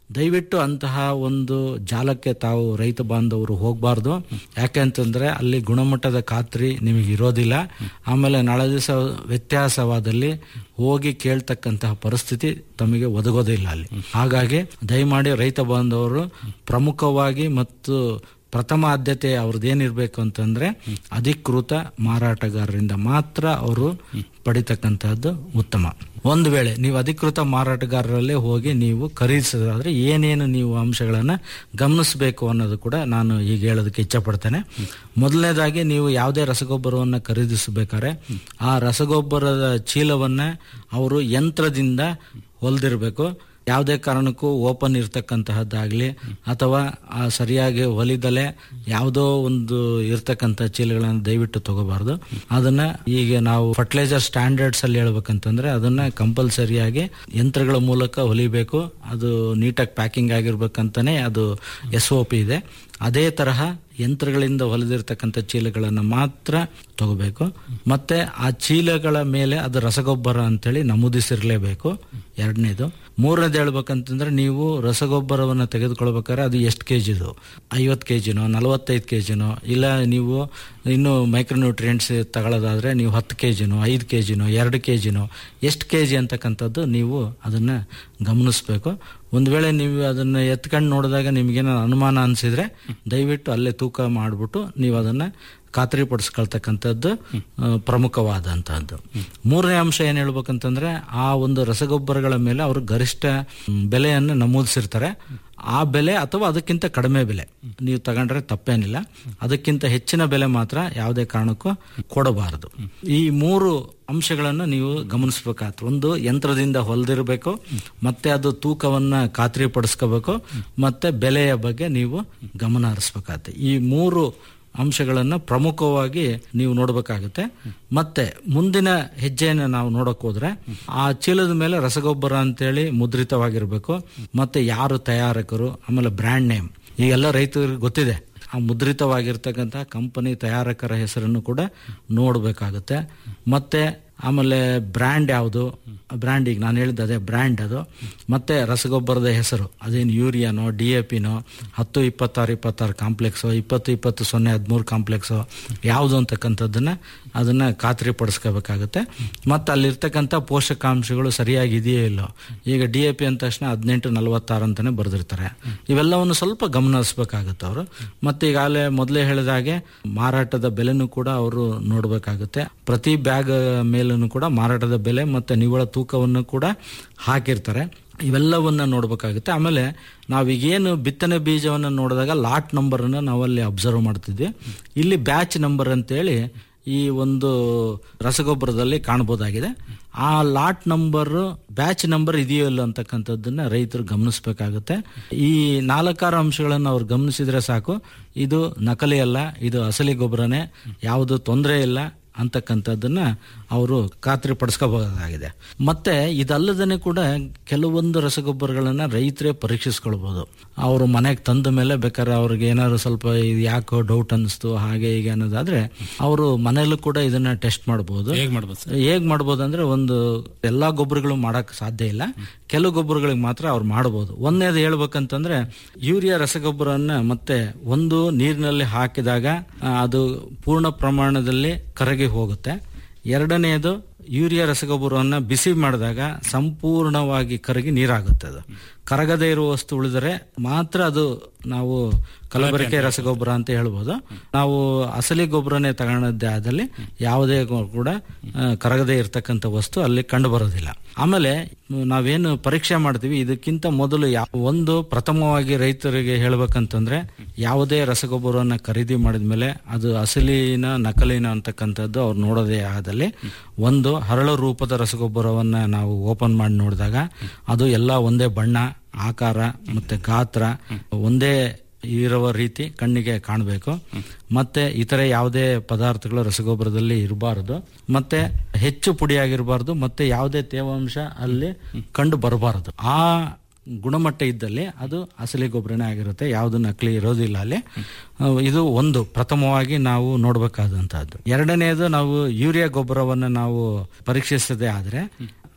ದಯವಿಟ್ಟು ಅಂತಹ ಒಂದು ಜಾಲಕ್ಕೆ ತಾವು ರೈತ ಬಾಂಧವರು ಹೋಗಬಾರ್ದು ಯಾಕೆ ಅಂತಂದ್ರೆ ಅಲ್ಲಿ ಗುಣಮಟ್ಟದ ಖಾತ್ರಿ ನಿಮಗೆ ಇರೋದಿಲ್ಲ ಆಮೇಲೆ ನಾಳೆ ದಿವಸ ವ್ಯತ್ಯಾಸವಾದಲ್ಲಿ ಹೋಗಿ ಕೇಳ್ತಕ್ಕಂತಹ ಪರಿಸ್ಥಿತಿ ತಮಗೆ ಒದಗೋದಿಲ್ಲ ಅಲ್ಲಿ ಹಾಗಾಗಿ ದಯಮಾಡಿ ರೈತ ಬಾಂಧವರು ಪ್ರಮುಖವಾಗಿ ಮತ್ತು ಪ್ರಥಮ ಆದ್ಯತೆ ಅವ್ರದ್ದೇನಿರ್ಬೇಕು ಅಂತಂದ್ರೆ ಅಧಿಕೃತ ಮಾರಾಟಗಾರರಿಂದ ಮಾತ್ರ ಅವರು ಪಡಿತಕ್ಕಂತಹದ್ದು ಉತ್ತಮ ಒಂದು ವೇಳೆ ನೀವು ಅಧಿಕೃತ ಮಾರಾಟಗಾರರಲ್ಲೇ ಹೋಗಿ ನೀವು ಖರೀದಿಸೋದಾದ್ರೆ ಏನೇನು ನೀವು ಅಂಶಗಳನ್ನ ಗಮನಿಸಬೇಕು ಅನ್ನೋದು ಕೂಡ ನಾನು ಈಗ ಹೇಳೋದಕ್ಕೆ ಇಚ್ಛಪಡ್ತೇನೆ ಮೊದಲನೇದಾಗಿ ನೀವು ಯಾವುದೇ ರಸಗೊಬ್ಬರವನ್ನು ಖರೀದಿಸಬೇಕಾದ್ರೆ ಆ ರಸಗೊಬ್ಬರದ ಚೀಲವನ್ನ ಅವರು ಯಂತ್ರದಿಂದ ಹೊಲ್ದಿರಬೇಕು ಯಾವುದೇ ಕಾರಣಕ್ಕೂ ಓಪನ್ ಇರ್ತಕ್ಕಂತಹದ್ದಾಗಲಿ ಅಥವಾ ಆ ಸರಿಯಾಗಿ ಹೊಲಿದಲೆ ಯಾವುದೋ ಒಂದು ಇರ್ತಕ್ಕಂಥ ಚೀಲಗಳನ್ನು ದಯವಿಟ್ಟು ತಗೋಬಾರ್ದು ಅದನ್ನ ಈಗ ನಾವು ಫರ್ಟಿಲೈಸರ್ ಸ್ಟ್ಯಾಂಡರ್ಡ್ಸ್ ಅಲ್ಲಿ ಹೇಳ್ಬೇಕಂತಂದ್ರೆ ಅದನ್ನ ಕಂಪಲ್ಸರಿಯಾಗಿ ಯಂತ್ರಗಳ ಮೂಲಕ ಹೊಲಿಬೇಕು ಅದು ನೀಟಾಗಿ ಪ್ಯಾಕಿಂಗ್ ಆಗಿರ್ಬೇಕಂತಾನೆ ಅದು ಎಸ್ ಒ ಪಿ ಇದೆ ಅದೇ ತರಹ ಯಂತ್ರಗಳಿಂದ ಹೊಲಿದಿರ್ತಕ್ಕಂಥ ಚೀಲಗಳನ್ನು ಮಾತ್ರ ತಗೋಬೇಕು ಮತ್ತೆ ಆ ಚೀಲಗಳ ಮೇಲೆ ಅದು ರಸಗೊಬ್ಬರ ಅಂತೇಳಿ ನಮೂದಿಸಿರ್ಲೇಬೇಕು ಎರಡನೇದು ಮೂರನೇದು ಹೇಳ್ಬೇಕಂತಂದ್ರೆ ನೀವು ರಸಗೊಬ್ಬರವನ್ನು ತೆಗೆದುಕೊಳ್ಬೇಕಾದ್ರೆ ಅದು ಎಷ್ಟು ಕೆ ಜಿದು ಐವತ್ತು ಕೆ ಜಿನೋ ನಲವತ್ತೈದು ಕೆ ಜಿನೋ ಇಲ್ಲ ನೀವು ಇನ್ನು ಮೈಕ್ರೋನ್ಯೂಟ್ರಿಯೆಂಟ್ಸ್ ತಗೊಳ್ಳೋದಾದ್ರೆ ನೀವು ಹತ್ತು ಕೆ ಜಿನೋ ಐದು ಕೆ ಜಿನೋ ಎರಡು ಕೆ ಜಿನೋ ಎಷ್ಟು ಕೆ ಜಿ ಅಂತಕ್ಕಂಥದ್ದು ನೀವು ಅದನ್ನ ಗಮನಿಸಬೇಕು ಒಂದು ವೇಳೆ ನೀವು ಅದನ್ನ ಎತ್ಕೊಂಡು ನೋಡಿದಾಗ ನಿಮ್ಗೇನೋ ಅನುಮಾನ ಅನಿಸಿದ್ರೆ ದಯವಿಟ್ಟು ಅಲ್ಲೇ ತೂಕ ಮಾಡಿಬಿಟ್ಟು ನೀವು ಅದನ್ನ ಖಾತ್ರಿ ಪಡಿಸ್ಕೊಳ್ತಕ್ಕಂಥದ್ದು ಆ, ಪ್ರಮುಖವಾದಂತಹದ್ದು ಮೂರನೇ ಅಂಶ ಏನ್ ಹೇಳ್ಬೇಕಂತಂದ್ರೆ ಆ ಒಂದು ರಸಗೊಬ್ಬರಗಳ ಮೇಲೆ ಅವರು ಗರಿಷ್ಠ ಮ್, ಬೆಲೆಯನ್ನು ನಮೂದಿಸಿರ್ತಾರೆ ಆ ಬೆಲೆ ಅಥವಾ ಅದಕ್ಕಿಂತ ಕಡಿಮೆ ಬೆಲೆ ನೀವು ತಗೊಂಡ್ರೆ ತಪ್ಪೇನಿಲ್ಲ ಅದಕ್ಕಿಂತ ಹೆಚ್ಚಿನ ಬೆಲೆ ಮಾತ್ರ ಯಾವುದೇ ಕಾರಣಕ್ಕೂ ಕೊಡಬಾರದು ಈ ಮೂರು ಅಂಶಗಳನ್ನು ನೀವು ಗಮನಿಸಬೇಕಾಗ್ತದೆ ಒಂದು ಯಂತ್ರದಿಂದ ಹೊಲ್ದಿರಬೇಕು ಮತ್ತೆ ಅದು ತೂಕವನ್ನ ಖಾತ್ರಿ ಪಡಿಸ್ಕೋಬೇಕು ಮತ್ತೆ ಬೆಲೆಯ ಬಗ್ಗೆ ನೀವು ಗಮನ ಹರಿಸ್ಬೇಕಾಗತ್ತೆ ಈ ಮೂರು ಅಂಶಗಳನ್ನು ಪ್ರಮುಖವಾಗಿ ನೀವು ನೋಡಬೇಕಾಗುತ್ತೆ ಮತ್ತೆ ಮುಂದಿನ ಹೆಜ್ಜೆಯನ್ನು ನಾವು ನೋಡಕ್ ಹೋದ್ರೆ ಆ ಚೀಲದ ಮೇಲೆ ರಸಗೊಬ್ಬರ ಅಂತೇಳಿ ಮುದ್ರಿತವಾಗಿರ್ಬೇಕು ಮತ್ತೆ ಯಾರು ತಯಾರಕರು ಆಮೇಲೆ ಬ್ರ್ಯಾಂಡ್ ನೇಮ್ ಈಗೆಲ್ಲ ರೈತರಿಗೆ ಗೊತ್ತಿದೆ ಆ ಮುದ್ರಿತವಾಗಿರ್ತಕ್ಕಂಥ ಕಂಪನಿ ತಯಾರಕರ ಹೆಸರನ್ನು ಕೂಡ ನೋಡಬೇಕಾಗುತ್ತೆ ಮತ್ತೆ ಆಮೇಲೆ ಬ್ರ್ಯಾಂಡ್ ಯಾವುದು ಬ್ರ್ಯಾಂಡ್ ಈಗ ನಾನು ಹೇಳಿದ್ದು ಅದೇ ಬ್ರ್ಯಾಂಡ್ ಅದು ಮತ್ತೆ ರಸಗೊಬ್ಬರದ ಹೆಸರು ಅದೇನು ಯೂರಿಯಾನೋ ಡಿ ಎ ಪಿನೋ ಹತ್ತು ಇಪ್ಪತ್ತಾರು ಇಪ್ಪತ್ತಾರು ಕಾಂಪ್ಲೆಕ್ಸು ಇಪ್ಪತ್ತು ಇಪ್ಪತ್ತು ಸೊನ್ನೆ ಹದಿಮೂರು ಕಾಂಪ್ಲೆಕ್ಸು ಯಾವುದು ಅಂತಕ್ಕಂಥದ್ದನ್ನ ಅದನ್ನ ಖಾತ್ರಿ ಪಡಿಸ್ಕೋಬೇಕಾಗುತ್ತೆ ಮತ್ತು ಅಲ್ಲಿರ್ತಕ್ಕಂಥ ಪೋಷಕಾಂಶಗಳು ಸರಿಯಾಗಿ ಇದೆಯೋ ಇಲ್ಲೋ ಈಗ ಡಿ ಎ ಪಿ ಅಂದ ತಕ್ಷಣ ಹದಿನೆಂಟು ನಲವತ್ತಾರು ಅಂತಾನೆ ಬರೆದಿರ್ತಾರೆ ಇವೆಲ್ಲವನ್ನು ಸ್ವಲ್ಪ ಗಮನಿಸಬೇಕಾಗುತ್ತೆ ಅವರು ಮತ್ತೆ ಈಗಾಗಲೇ ಮೊದಲೇ ಹೇಳಿದ ಹಾಗೆ ಮಾರಾಟದ ಬೆಲೆನೂ ಕೂಡ ಅವರು ನೋಡಬೇಕಾಗುತ್ತೆ ಪ್ರತಿ ಬ್ಯಾಗ್ ಮೇಲೂ ಕೂಡ ಮಾರಾಟದ ಬೆಲೆ ಮತ್ತೆ ನಿವ್ವಳ ತೂಕವನ್ನು ಕೂಡ ಹಾಕಿರ್ತಾರೆ ಇವೆಲ್ಲವನ್ನ ನೋಡಬೇಕಾಗುತ್ತೆ ಆಮೇಲೆ ನಾವೀಗೇನು ಬಿತ್ತನೆ ಬೀಜವನ್ನು ನೋಡಿದಾಗ ಲಾಟ್ ನಂಬರ್ ಅನ್ನ ನಾವಲ್ಲಿ ಅಬ್ಸರ್ವ್ ಮಾಡ್ತಿದ್ವಿ ಇಲ್ಲಿ ಬ್ಯಾಚ್ ನಂಬರ್ ಅಂತೇಳಿ ಈ ಒಂದು ರಸಗೊಬ್ಬರದಲ್ಲಿ ಕಾಣಬಹುದಾಗಿದೆ ಆ ಲಾಟ್ ನಂಬರ್ ಬ್ಯಾಚ್ ನಂಬರ್ ಇದೆಯೋ ಇಲ್ಲ ಅಂತಕ್ಕಂಥದ್ದನ್ನ ರೈತರು ಗಮನಿಸಬೇಕಾಗುತ್ತೆ ಈ ನಾಲ್ಕಾರು ಅಂಶಗಳನ್ನು ಅವ್ರು ಗಮನಿಸಿದ್ರೆ ಸಾಕು ಇದು ನಕಲಿ ಅಲ್ಲ ಇದು ಅಸಲಿ ಗೊಬ್ಬರನೇ ಯಾವುದು ತೊಂದರೆ ಇಲ್ಲ ಅಂತಕ್ಕಂಥದ್ದನ್ನ ಅವರು ಖಾತ್ರಿ ಪಡಿಸ್ಕೋಬಹುದಾಗಿದೆ ಮತ್ತೆ ಇದಲ್ಲದೇ ಕೂಡ ಕೆಲವೊಂದು ರಸಗೊಬ್ಬರಗಳನ್ನ ರೈತರೇ ಪರೀಕ್ಷಿಸ್ಕೊಳ್ಬಹುದು ಅವರು ಮನೆಗೆ ತಂದ ಮೇಲೆ ಬೇಕಾದ್ರೆ ಅವ್ರಿಗೆ ಏನಾದ್ರು ಸ್ವಲ್ಪ ಇದು ಯಾಕೋ ಡೌಟ್ ಅನಿಸ್ತು ಹಾಗೆ ಹೀಗೆ ಅನ್ನೋದಾದ್ರೆ ಅವರು ಮನೆಯಲ್ಲೂ ಕೂಡ ಇದನ್ನ ಟೆಸ್ಟ್ ಮಾಡಬಹುದು ಹೇಗ್ ಮಾಡ್ಬೋದು ಸರ್? ಹೇಗ್ ಮಾಡ್ಬೋದು ಅಂದ್ರೆ ಒಂದು ಎಲ್ಲಾ ಗೊಬ್ಬರಗಳು ಮಾಡಕ್ ಸಾಧ್ಯ ಇಲ್ಲ ಕೆಲವು ಗೊಬ್ಬರಗಳಿಗೆ ಮಾತ್ರ ಅವ್ರು ಮಾಡಬಹುದು ಒಂದನೇದು ಹೇಳ್ಬೇಕಂತಂದ್ರೆ ಯೂರಿಯಾ ರಸಗೊಬ್ಬರನ್ನ ಮತ್ತೆ ಒಂದು ನೀರಿನಲ್ಲಿ ಹಾಕಿದಾಗ ಆ, ಅದು ಪೂರ್ಣ ಪ್ರಮಾಣದಲ್ಲಿ ಕರಗಿ ಹೋಗುತ್ತೆ ಎರಡನೆಯದು ಯೂರಿಯಾ ರಸಗೊಬ್ಬರವನ್ನ ಬಿಸಿ ಮಾಡಿದಾಗ ಸಂಪೂರ್ಣವಾಗಿ ಕರಗಿ ನೀರಾಗುತ್ತೆ ಅದು ಕರಗದೇ ಇರುವ ವಸ್ತು ಉಳಿದರೆ ಮಾತ್ರ ಅದು ನಾವು ಕಲಬೆರಕೆ ರಸಗೊಬ್ಬರ ಅಂತ ಹೇಳ್ಬೋದು ನಾವು ಅಸಲಿ ಗೊಬ್ಬರನೇ ತಗೊಳದ್ದೇ ಆದಲ್ಲಿ ಯಾವುದೇ ಗೊ- ಕೂಡ ಆ, ಕರಗದೇ ಇರತಕ್ಕಂಥ ವಸ್ತು ಅಲ್ಲಿ ಕಂಡು ಬರೋದಿಲ್ಲ ಆಮೇಲೆ ಮ್, ನಾವೇನು ಪರೀಕ್ಷೆ ಮಾಡ್ತೀವಿ ಇದಕ್ಕಿಂತ ಮೊದಲು ಯಾ- ಒಂದು ಪ್ರಥಮವಾಗಿ ರೈತರಿಗೆ ಹೇಳ್ಬೇಕಂತಂದ್ರೆ ಯಾವುದೇ ರಸಗೊಬ್ಬರವನ್ನ ಖರೀದಿ ಮಾಡಿದ ಮೇಲೆ ಅದು ಅಸಲಿನ ನಕಲಿನ ಅಂತಕ್ಕಂಥದ್ದು ಅವ್ರು ನೋಡೋದೇ ಆದಲ್ಲಿ ಒಂದು ಹರಳು ರೂಪದ ರಸಗೊಬ್ಬರವನ್ನ ನಾವು ಓಪನ್ ಮಾಡಿ ನೋಡಿದಾಗ ಅದು ಎಲ್ಲ ಒಂದೇ ಬಣ್ಣ ಆಕಾರ ಮತ್ತೆ ಗಾತ್ರ ಒಂದೇ ಇರುವ ರೀತಿ ಕಣ್ಣಿಗೆ ಕಾಣಬೇಕು ಮತ್ತೆ ಇತರೆ ಯಾವುದೇ ಪದಾರ್ಥಗಳು ರಸಗೊಬ್ಬರದಲ್ಲಿ ಇರಬಾರದು ಮತ್ತೆ ಹೆಚ್ಚು ಪುಡಿಯಾಗಿರಬಾರದು ಮತ್ತೆ ಯಾವುದೇ ತೇವಾಂಶ ಅಲ್ಲಿ ಕಂಡು ಬರಬಾರದು ಆ ಗುಣಮಟ್ಟ ಇದ್ದಲ್ಲಿ ಅದು ಅಸಲಿ ಗೊಬ್ಬರನೇ ಆಗಿರುತ್ತೆ ಯಾವುದು ನಕಲಿ ಇರೋದಿಲ್ಲ ಅಲ್ಲಿ ಅಹ್, ಇದು ಒಂದು ಪ್ರಥಮವಾಗಿ ನಾವು ನೋಡಬೇಕಾದಂತಹದ್ದು ಎರಡನೆಯದು ನಾವು ಯೂರಿಯಾ ಗೊಬ್ಬರವನ್ನು ನಾವು ಪರೀಕ್ಷಿಸದೆ ಆದ್ರೆ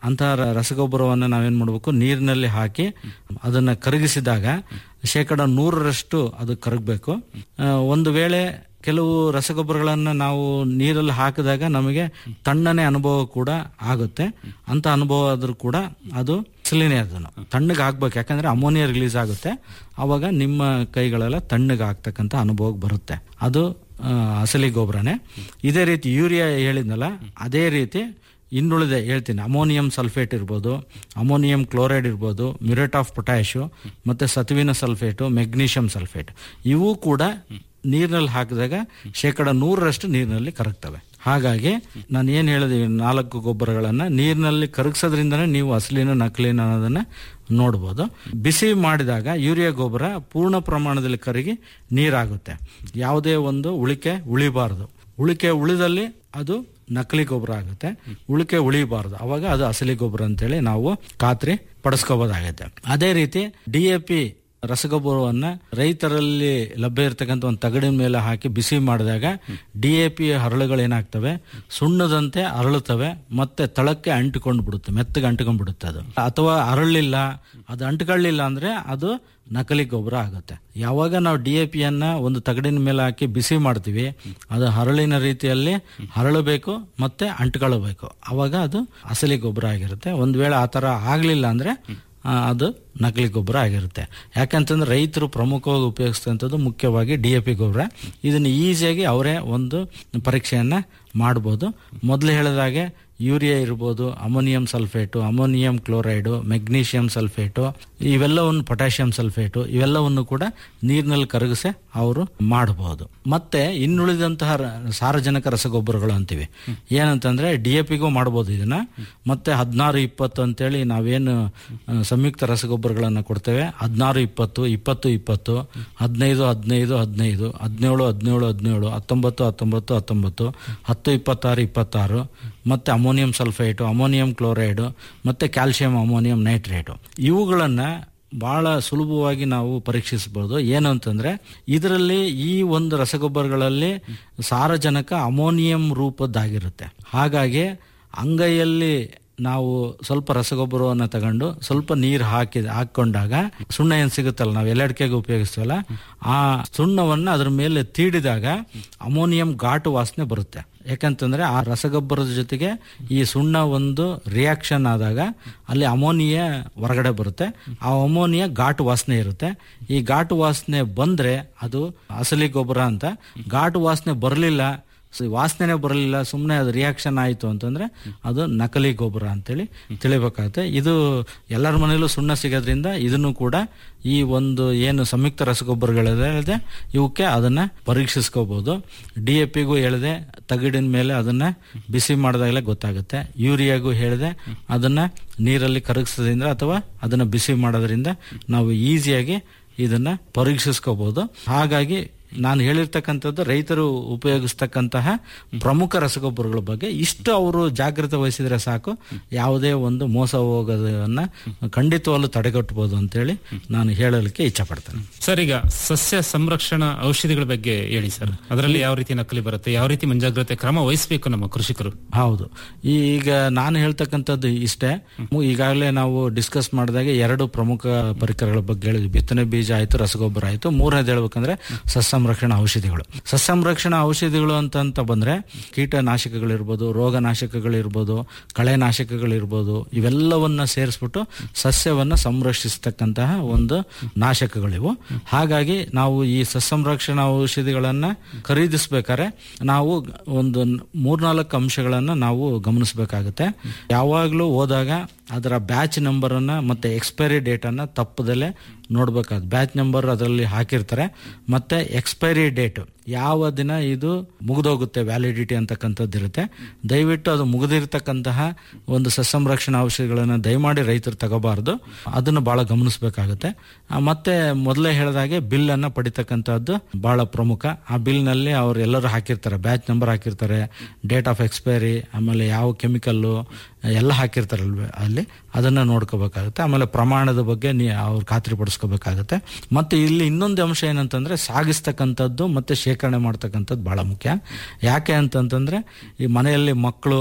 ಅಂತಹ ರ- ರಸಗೊಬ್ಬರವನ್ನು ನಾವೇನ್ ಮಾಡಬೇಕು ನೀರಿನಲ್ಲಿ ಹಾಕಿ ಅದನ್ನ ಕರಗಿಸಿದಾಗ ಶೇಕಡ ನೂರರಷ್ಟು ಅದು ಕರಗಬೇಕು ಒಂದು ವೇಳೆ ಕೆಲವು ರಸಗೊಬ್ಬರಗಳನ್ನ ನಾವು ನೀರಲ್ಲಿ ಹಾಕಿದಾಗ ನಮಗೆ ತಣ್ಣನೆ ಅನುಭವ ಕೂಡ ಆಗುತ್ತೆ ಅಂತ ಅನುಭವ ಆದ್ರೂ ಕೂಡ ಅದು ಅಸಲಿನೇ ಅದನ್ನು ತಣ್ಣಗೆ ಹಾಕ್ಬೇಕು ಯಾಕಂದ್ರೆ ಅಮೋನಿಯಾ ರಿಲೀಸ್ ಆಗುತ್ತೆ ಅವಾಗ ನಿಮ್ಮ ಕೈಗಳೆಲ್ಲ ತಣ್ಣಗೆ ಆಗ್ತಕ್ಕಂಥ ಅನುಭವಕ್ಕೆ ಬರುತ್ತೆ ಅದು ಆ, ಅಸಲಿ ಗೊಬ್ಬರನೇ ಇದೇ ರೀತಿ ಯೂರಿಯಾ ಹೇಳಿದ್ನಲ್ಲ ಅದೇ ರೀತಿ ಇನ್ನುಳಿದೆ ಹೇಳ್ತೀನಿ ಅಮೋನಿಯಂ ಸಲ್ಫೇಟ್ ಇರ್ಬೋದು ಅಮೋನಿಯಂ ಕ್ಲೋರೈಡ್ ಇರ್ಬೋದು ಮ್ಯೂರೇಟ್ ಆಫ್ ಪೊಟ್ಯಾಶು ಮತ್ತೆ ಸತುವಿನ ಸಲ್ಫೇಟು ಮೆಗ್ನೀಷಿಯಂ ಸಲ್ಫೇಟ್ ಇವು ಕೂಡ ನೀರಿನಲ್ಲಿ ಹಾಕಿದಾಗ ಶೇಕಡ ನೂರರಷ್ಟು ನೀರಿನಲ್ಲಿ ಕರಗ್ತವೆ ಹಾಗಾಗಿ ನಾನು ಏನು ಹೇಳಿದೆ ಈ ನಾಲ್ಕು ಗೊಬ್ಬರಗಳನ್ನ ನೀರಿನಲ್ಲಿ ಕರಗಿಸೋದ್ರಿಂದನೇ ನೀವು ಅಸಲಿನ ನಕಲಿನ ಅನ್ನೋದನ್ನ ನೋಡ್ಬೋದು ಬಿಸಿ ಮಾಡಿದಾಗ ಯೂರಿಯಾ ಗೊಬ್ಬರ ಪೂರ್ಣ ಪ್ರಮಾಣದಲ್ಲಿ ಕರಗಿ ನೀರಾಗುತ್ತೆ ಯಾವುದೇ ಒಂದು ಉಳಿಕೆ ಉಳಿಬಾರದು ಉಳಿಕೆ ಉಳಿದಲ್ಲಿ ಅದು ನಕಲಿ ಗೊಬ್ಬರ ಆಗುತ್ತೆ ಉಳಿಕೆ ಉಳಿಬಾರದು ಅವಾಗ ಅದು ಅಸಲಿ ಗೊಬ್ಬರ ಅಂತೇಳಿ ನಾವು ಖಾತ್ರಿ ಪಡಿಸ್ಕೋಬಹುದಾಗುತ್ತೆ ಅದೇ ರೀತಿ ಡಿ ಎ ಪಿ ರಸಗೊಬ್ಬರವನ್ನ ರೈತರಲ್ಲಿ ಲಭ್ಯ ಇರತಕ್ಕಂಥ ಒಂದು ತಗಡಿನ ಮೇಲೆ ಹಾಕಿ ಬಿಸಿ ಮಾಡಿದಾಗ ಡಿ ಎ ಪಿ ಹರಳುಗಳು ಏನಾಗ್ತವೆ ಸುಣ್ಣದಂತೆ ಅರಳುತ್ತವೆ ಮತ್ತೆ ತಳಕ್ಕೆ ಅಂಟಿಕೊಂಡು ಬಿಡುತ್ತೆ ಮೆತ್ತಗೆ ಅಂಟ್ಕೊಂಡ್ ಬಿಡುತ್ತೆ ಅದು ಅಥವಾ ಅರಳಿಲ್ಲ ಅದು ಅಂಟ್ಕೊಳ್ಳಿಲ್ಲ ಅಂದ್ರೆ ಅದು ನಕಲಿ ಗೊಬ್ಬರ ಆಗುತ್ತೆ ಯಾವಾಗ ನಾವು ಡಿ ಎ ಪಿಯನ್ನ ಒಂದು ತಗಡಿನ ಮೇಲೆ ಹಾಕಿ ಬಿಸಿ ಮಾಡ್ತೀವಿ ಅದು ಹರಳಿನ ರೀತಿಯಲ್ಲಿ ಹರಳಬೇಕು ಮತ್ತೆ ಅಂಟ್ಕೊಳ್ಬೇಕು ಅವಾಗ ಅದು ಅಸಲಿ ಗೊಬ್ಬರ ಆಗಿರುತ್ತೆ ಒಂದ್ ವೇಳೆ ಆ ತರ ಆಗ್ಲಿಲ್ಲ ಅಂದ್ರೆ ಆ, ಅದು ನಕಲಿ ಗೊಬ್ಬರ ಆಗಿರುತ್ತೆ ಯಾಕಂತಂದ್ರೆ ರೈತರು ಪ್ರಮುಖವಾಗಿ ಉಪಯೋಗಿಸ್ತಂಥದ್ದು ಮುಖ್ಯವಾಗಿ ಡಿ ಎ ಪಿ ಗೊಬ್ಬರ ಇದನ್ನು ಈಸಿಯಾಗಿ ಅವರೇ ಒಂದು ಪರೀಕ್ಷೆಯನ್ನ ಮಾಡ್ಬೋದು ಮೊದಲು ಹೇಳಿದಾಗೆ ಯೂರಿಯಾ ಇರ್ಬೋದು ammonium sulphate ammonium chloride magnesium sulphate ಇವೆಲ್ಲವನ್ನು ಪೊಟ್ಯಾಷಿಯಂ ಸಲ್ಫೇಟು ಇವೆಲ್ಲವನ್ನು ಕೂಡ ನೀರಿನಲ್ಲಿ ಕರಗಿಸಿ ಅವರು ಮಾಡಬಹುದು ಮತ್ತೆ ಇನ್ನುಳಿದಂತಹ ರ- ಸಾರಜನಕ ರಸಗೊಬ್ಬರಗಳು ಅಂತೀವಿ ಏನಂತಂದ್ರೆ ಡಿ ಎ ಪಿಗೂ ಮಾಡ್ಬೋದು ಇದನ್ನ ಮತ್ತೆ ಹದಿನಾರು ಇಪ್ಪತ್ತು ಅಂತೇಳಿ ನಾವೇನು ಆ, ಸಂಯುಕ್ತ ರಸಗೊಬ್ಬರಗಳನ್ನು ಕೊಡ್ತೇವೆ ಹದಿನಾರು ಇಪ್ಪತ್ತು ಇಪ್ಪತ್ತು ಇಪ್ಪತ್ತು ಹದಿನೈದು ಹದಿನೈದು ಹದಿನೈದು ಹದಿನೇಳು ಹದಿನೇಳು ಹದಿನೇಳು ಹತ್ತೊಂಬತ್ತು ಹತ್ತೊಂಬತ್ತು ಹತ್ತೊಂಬತ್ತು ಹತ್ತು ಇಪ್ಪತ್ತಾರು ಇಪ್ಪತ್ತಾರು ಮತ್ತೆ ಅಮೋನಿಯಂ ಸಲ್ಫೈಟು ಅಮೋನಿಯಂ ಕ್ಲೋರೈಡು ಮತ್ತೆ ಕ್ಯಾಲ್ಸಿಯಂ ಅಮೋನಿಯಂ ನೈಟ್ರೇಟು ಇವುಗಳನ್ನ ಬಹಳ ಸುಲಭವಾಗಿ ನಾವು ಪರೀಕ್ಷಿಸಬಹುದು ಏನು ಅಂತಂದ್ರೆ ಇದರಲ್ಲಿ ಈ ಒಂದು ರಸಗೊಬ್ಬರಗಳಲ್ಲಿ ಸಾರಜನಕ ಅಮೋನಿಯಂ ರೂಪದ್ದಾಗಿರುತ್ತೆ ಹಾಗಾಗಿ ಅಂಗೈಯಲ್ಲಿ ನಾವು ಸ್ವಲ್ಪ ರಸಗೊಬ್ಬರವನ್ನು ತಗೊಂಡು ಸ್ವಲ್ಪ ನೀರು ಹಾಕಿ ಹಾಕೊಂಡಾಗ ಸುಣ್ಣ ಏನ್ ಸಿಗುತ್ತಲ್ಲ ನಾವು ಎಲ್ಲಡಿಕೆಗೆ ಉಪಯೋಗಿಸ್ತೀವಲ್ಲ ಆ ಸುಣ್ಣವನ್ನ ಅದ್ರ ಮೇಲೆ ತೀಡಿದಾಗ ಅಮೋನಿಯಂ ಘಾಟು ವಾಸನೆ ಬರುತ್ತೆ ಯಾಕಂತಂದ್ರೆ ಆ ರಸಗೊಬ್ಬರದ ಜೊತೆಗೆ ಈ ಸುಣ್ಣ ಒಂದು ರಿಯಾಕ್ಷನ್ ಆದಾಗ ಅಲ್ಲಿ ಅಮೋನಿಯಾ ಹೊರಗಡೆ ಬರುತ್ತೆ ಆ ಅಮೋನಿಯಾ ಘಾಟು ವಾಸನೆ ಇರುತ್ತೆ ಈ ಘಾಟು ವಾಸನೆ ಬಂದ್ರೆ ಅದು ಅಸಲಿ ಗೊಬ್ಬರ ಅಂತ ಘಾಟು ವಾಸನೆ ಬರಲಿಲ್ಲ ಸೊ ವಾಸನೆ ಬರಲಿಲ್ಲ ಸುಮ್ಮನೆ ಅದು ರಿಯಾಕ್ಷನ್ ಆಯಿತು ಅಂತಂದ್ರೆ ಅದು ನಕಲಿ ಗೊಬ್ಬರ ಅಂತೇಳಿ ತಿಳಿಬೇಕಾಗುತ್ತೆ ಇದು ಎಲ್ಲರ ಮನೆಯಲ್ಲೂ ಸುಣ್ಣ ಸಿಗೋದ್ರಿಂದ ಇದನ್ನು ಕೂಡ ಈ ಒಂದು ಏನು ಸಂಯುಕ್ತ ರಸಗೊಬ್ಬರಗಳಿದೆ ಇವಕ್ಕೆ ಅದನ್ನ ಪರೀಕ್ಷಿಸ್ಕೋಬಹುದು ಡಿ ಎ ಪಿಗೂ ಹೇಳಿದೆ ತಗಡಿನ ಮೇಲೆ ಅದನ್ನ ಬಿಸಿ ಮಾಡಿದಾಗಲೇ ಗೊತ್ತಾಗುತ್ತೆ ಯೂರಿಯಾಗೂ ಹೇಳಿದೆ ಅದನ್ನ ನೀರಲ್ಲಿ ಕರಗಿಸೋದ್ರಿಂದ ಅಥವಾ ಅದನ್ನ ಬಿಸಿ ಮಾಡೋದ್ರಿಂದ ನಾವು ಈಸಿಯಾಗಿ ಇದನ್ನ ಪರೀಕ್ಷಿಸ್ಕೋಬಹುದು ಹಾಗಾಗಿ ನಾನು ಹೇಳಿರ್ತಕ್ಕಂಥದ್ದು ರೈತರು ಉಪಯೋಗಿಸ್ತಕ್ಕಂತಹ ಪ್ರಮುಖ ರಸಗೊಬ್ಬರಗಳ ಬಗ್ಗೆ ಇಷ್ಟು ಅವರು ಜಾಗೃತೆ ವಹಿಸಿದ್ರೆ ಸಾಕು ಯಾವುದೇ ಒಂದು ಮೋಸ ಹೋಗೋದನ್ನ ಖಂಡಿತವಾಗ್ಲೂ ತಡೆಗಟ್ಟಬಹುದು ಅಂತೇಳಿ ನಾನು ಹೇಳಲಿಕ್ಕೆ ಇಚ್ಛೆ ಪಡ್ತೇನೆ ಸರ್ ಈಗ ಸಸ್ಯ ಸಂರಕ್ಷಣಾ ಔಷಧಿಗಳ ಬಗ್ಗೆ ಹೇಳಿ ಸರ್ ಅದರಲ್ಲಿ ಯಾವ ರೀತಿ ನಕಲಿ ಬರುತ್ತೆ ಯಾವ ರೀತಿ ಮುಂಜಾಗ್ರತೆ ಕ್ರಮ ವಹಿಸಬೇಕು ನಮ್ಮ ಕೃಷಿಕರು ಹೌದು ಈಗ ನಾನು ಹೇಳ್ತಕ್ಕಂಥದ್ದು ಇಷ್ಟೇ ಮು- ಈಗಾಗಲೇ ನಾವು ಡಿಸ್ಕಸ್ ಮಾಡಿದಾಗ ಎರಡು ಪ್ರಮುಖ ಪರಿಕರಗಳ ಬಗ್ಗೆ ಹೇಳಿದ್ವಿ ಬಿತ್ತನೆ ಬೀಜ ಆಯ್ತು ರಸಗೊಬ್ಬರ ಆಯ್ತು ಮೂರನೇದು ಹೇಳ್ಬೇಕಂದ್ರೆ ಸಸ್ಯ ಸಂರಕ್ಷಣಾ ಔಷಧಿಗಳು ಸಸ್ಯ ಸಂರಕ್ಷಣಾ ಔಷಧಿಗಳು ಅಂತ ಅಂತ ಬಂದ್ರೆ ಕೀಟನಾಶಕಗಳಿರ್ಬೋದು ರೋಗನಾಶಕಗಳಿರ್ಬೋದು ಕಳೆನಾಶಕಗಳಿರ್ಬೋದು ಇವೆಲ್ಲವನ್ನ ಸೇರಿಸ್ಬಿಟ್ಟು ಸಸ್ಯವನ್ನ ಸಂರಕ್ಷಿಸ್ತಕ್ಕಂತಹ ಒಂದು ನಾಶಕಗಳಿವು ಹಾಗಾಗಿ ನಾವು ಈ ಸಸ್ಯ ಸಂರಕ್ಷಣಾ ಔಷಧಿಗಳನ್ನ ಖರೀದಿಸ್ಬೇಕಾದ್ರೆ ನಾವು ಒಂದು ಮೂರ್ನಾಲ್ಕು ಅಂಶಗಳನ್ನ ನಾವು ಗಮನಿಸಬೇಕಾಗುತ್ತೆ ಯಾವಾಗಲೂ ಹೋದಾಗ ಅದರ ಬ್ಯಾಚ್ ನಂಬರ್ ಅನ್ನ ಮತ್ತೆ ಎಕ್ಸ್ಪೈರಿ ಡೇಟ್ ಅನ್ನ ತಪ್ಪದಲ್ಲೇ ನೋಡ್ಬೇಕಾದ್ ಬ್ಯಾಚ್ ನಂಬರ್ ಅದರಲ್ಲಿ ಹಾಕಿರ್ತಾರೆ ಮತ್ತೆ ಎಕ್ಸ್ಪೈರಿ ಡೇಟ್ ಯಾವ ದಿನ ಇದು ಮುಗಿದೋಗುತ್ತೆ ವ್ಯಾಲಿಡಿಟಿ ಅಂತಕ್ಕಂಥದ್ದು ಇರುತ್ತೆ ದಯವಿಟ್ಟು ಅದು ಮುಗಿದಿರ್ತಕ್ಕಂತಹ ಒಂದು ಸಸ್ಯ ಸಂರಕ್ಷಣಾ ಔಷಧಿಗಳನ್ನು ದಯಮಾಡಿ ರೈತರು ತಗೋಬಾರ್ದು ಅದನ್ನು ಬಹಳ ಗಮನಿಸಬೇಕಾಗುತ್ತೆ ಆ, ಮತ್ತೆ ಮೊದಲೇ ಹೇಳಿದಾಗೆ ಬಿಲ್ ಅನ್ನ ಪಡಿತಕ್ಕಂಥದ್ದು ಬಹಳ ಪ್ರಮುಖ ಆ ಬಿಲ್ ನಲ್ಲಿ ಅವ್ರು ಎಲ್ಲರೂ ಹಾಕಿರ್ತಾರೆ ಬ್ಯಾಚ್ ನಂಬರ್ ಹಾಕಿರ್ತಾರೆ ಡೇಟ್ ಆಫ್ ಎಕ್ಸ್ಪೈರಿ ಆಮೇಲೆ ಯಾವ ಕೆಮಿಕಲ್ಲು ಎಲ್ಲ ಹಾಕಿರ್ತಾರಲ್ವ ಅಲ್ಲಿ ಅದನ್ನ ನೋಡ್ಕೋಬೇಕಾಗುತ್ತೆ ಆಮೇಲೆ ಪ್ರಮಾಣದ ಬಗ್ಗೆ ನೀ ಅವ್ರು ಖಾತ್ರಿ ಪಡಿಸ್ಕೋಬೇಕಾಗುತ್ತೆ ಮತ್ತೆ ಇಲ್ಲಿ ಇನ್ನೊಂದು ಅಂಶ ಏನಂತಂದ್ರೆ ಸಾಗಿಸ್ತಕ್ಕಂಥದ್ದು ಮತ್ತೆ ಶೇಖರಣೆ ಮಾಡ್ತಕ್ಕಂಥದ್ದು ಬಹಳ ಮುಖ್ಯ ಯಾಕೆ ಅಂತಂತಂದ್ರೆ ಈ ಮನೆಯಲ್ಲಿ ಮಕ್ಕಳು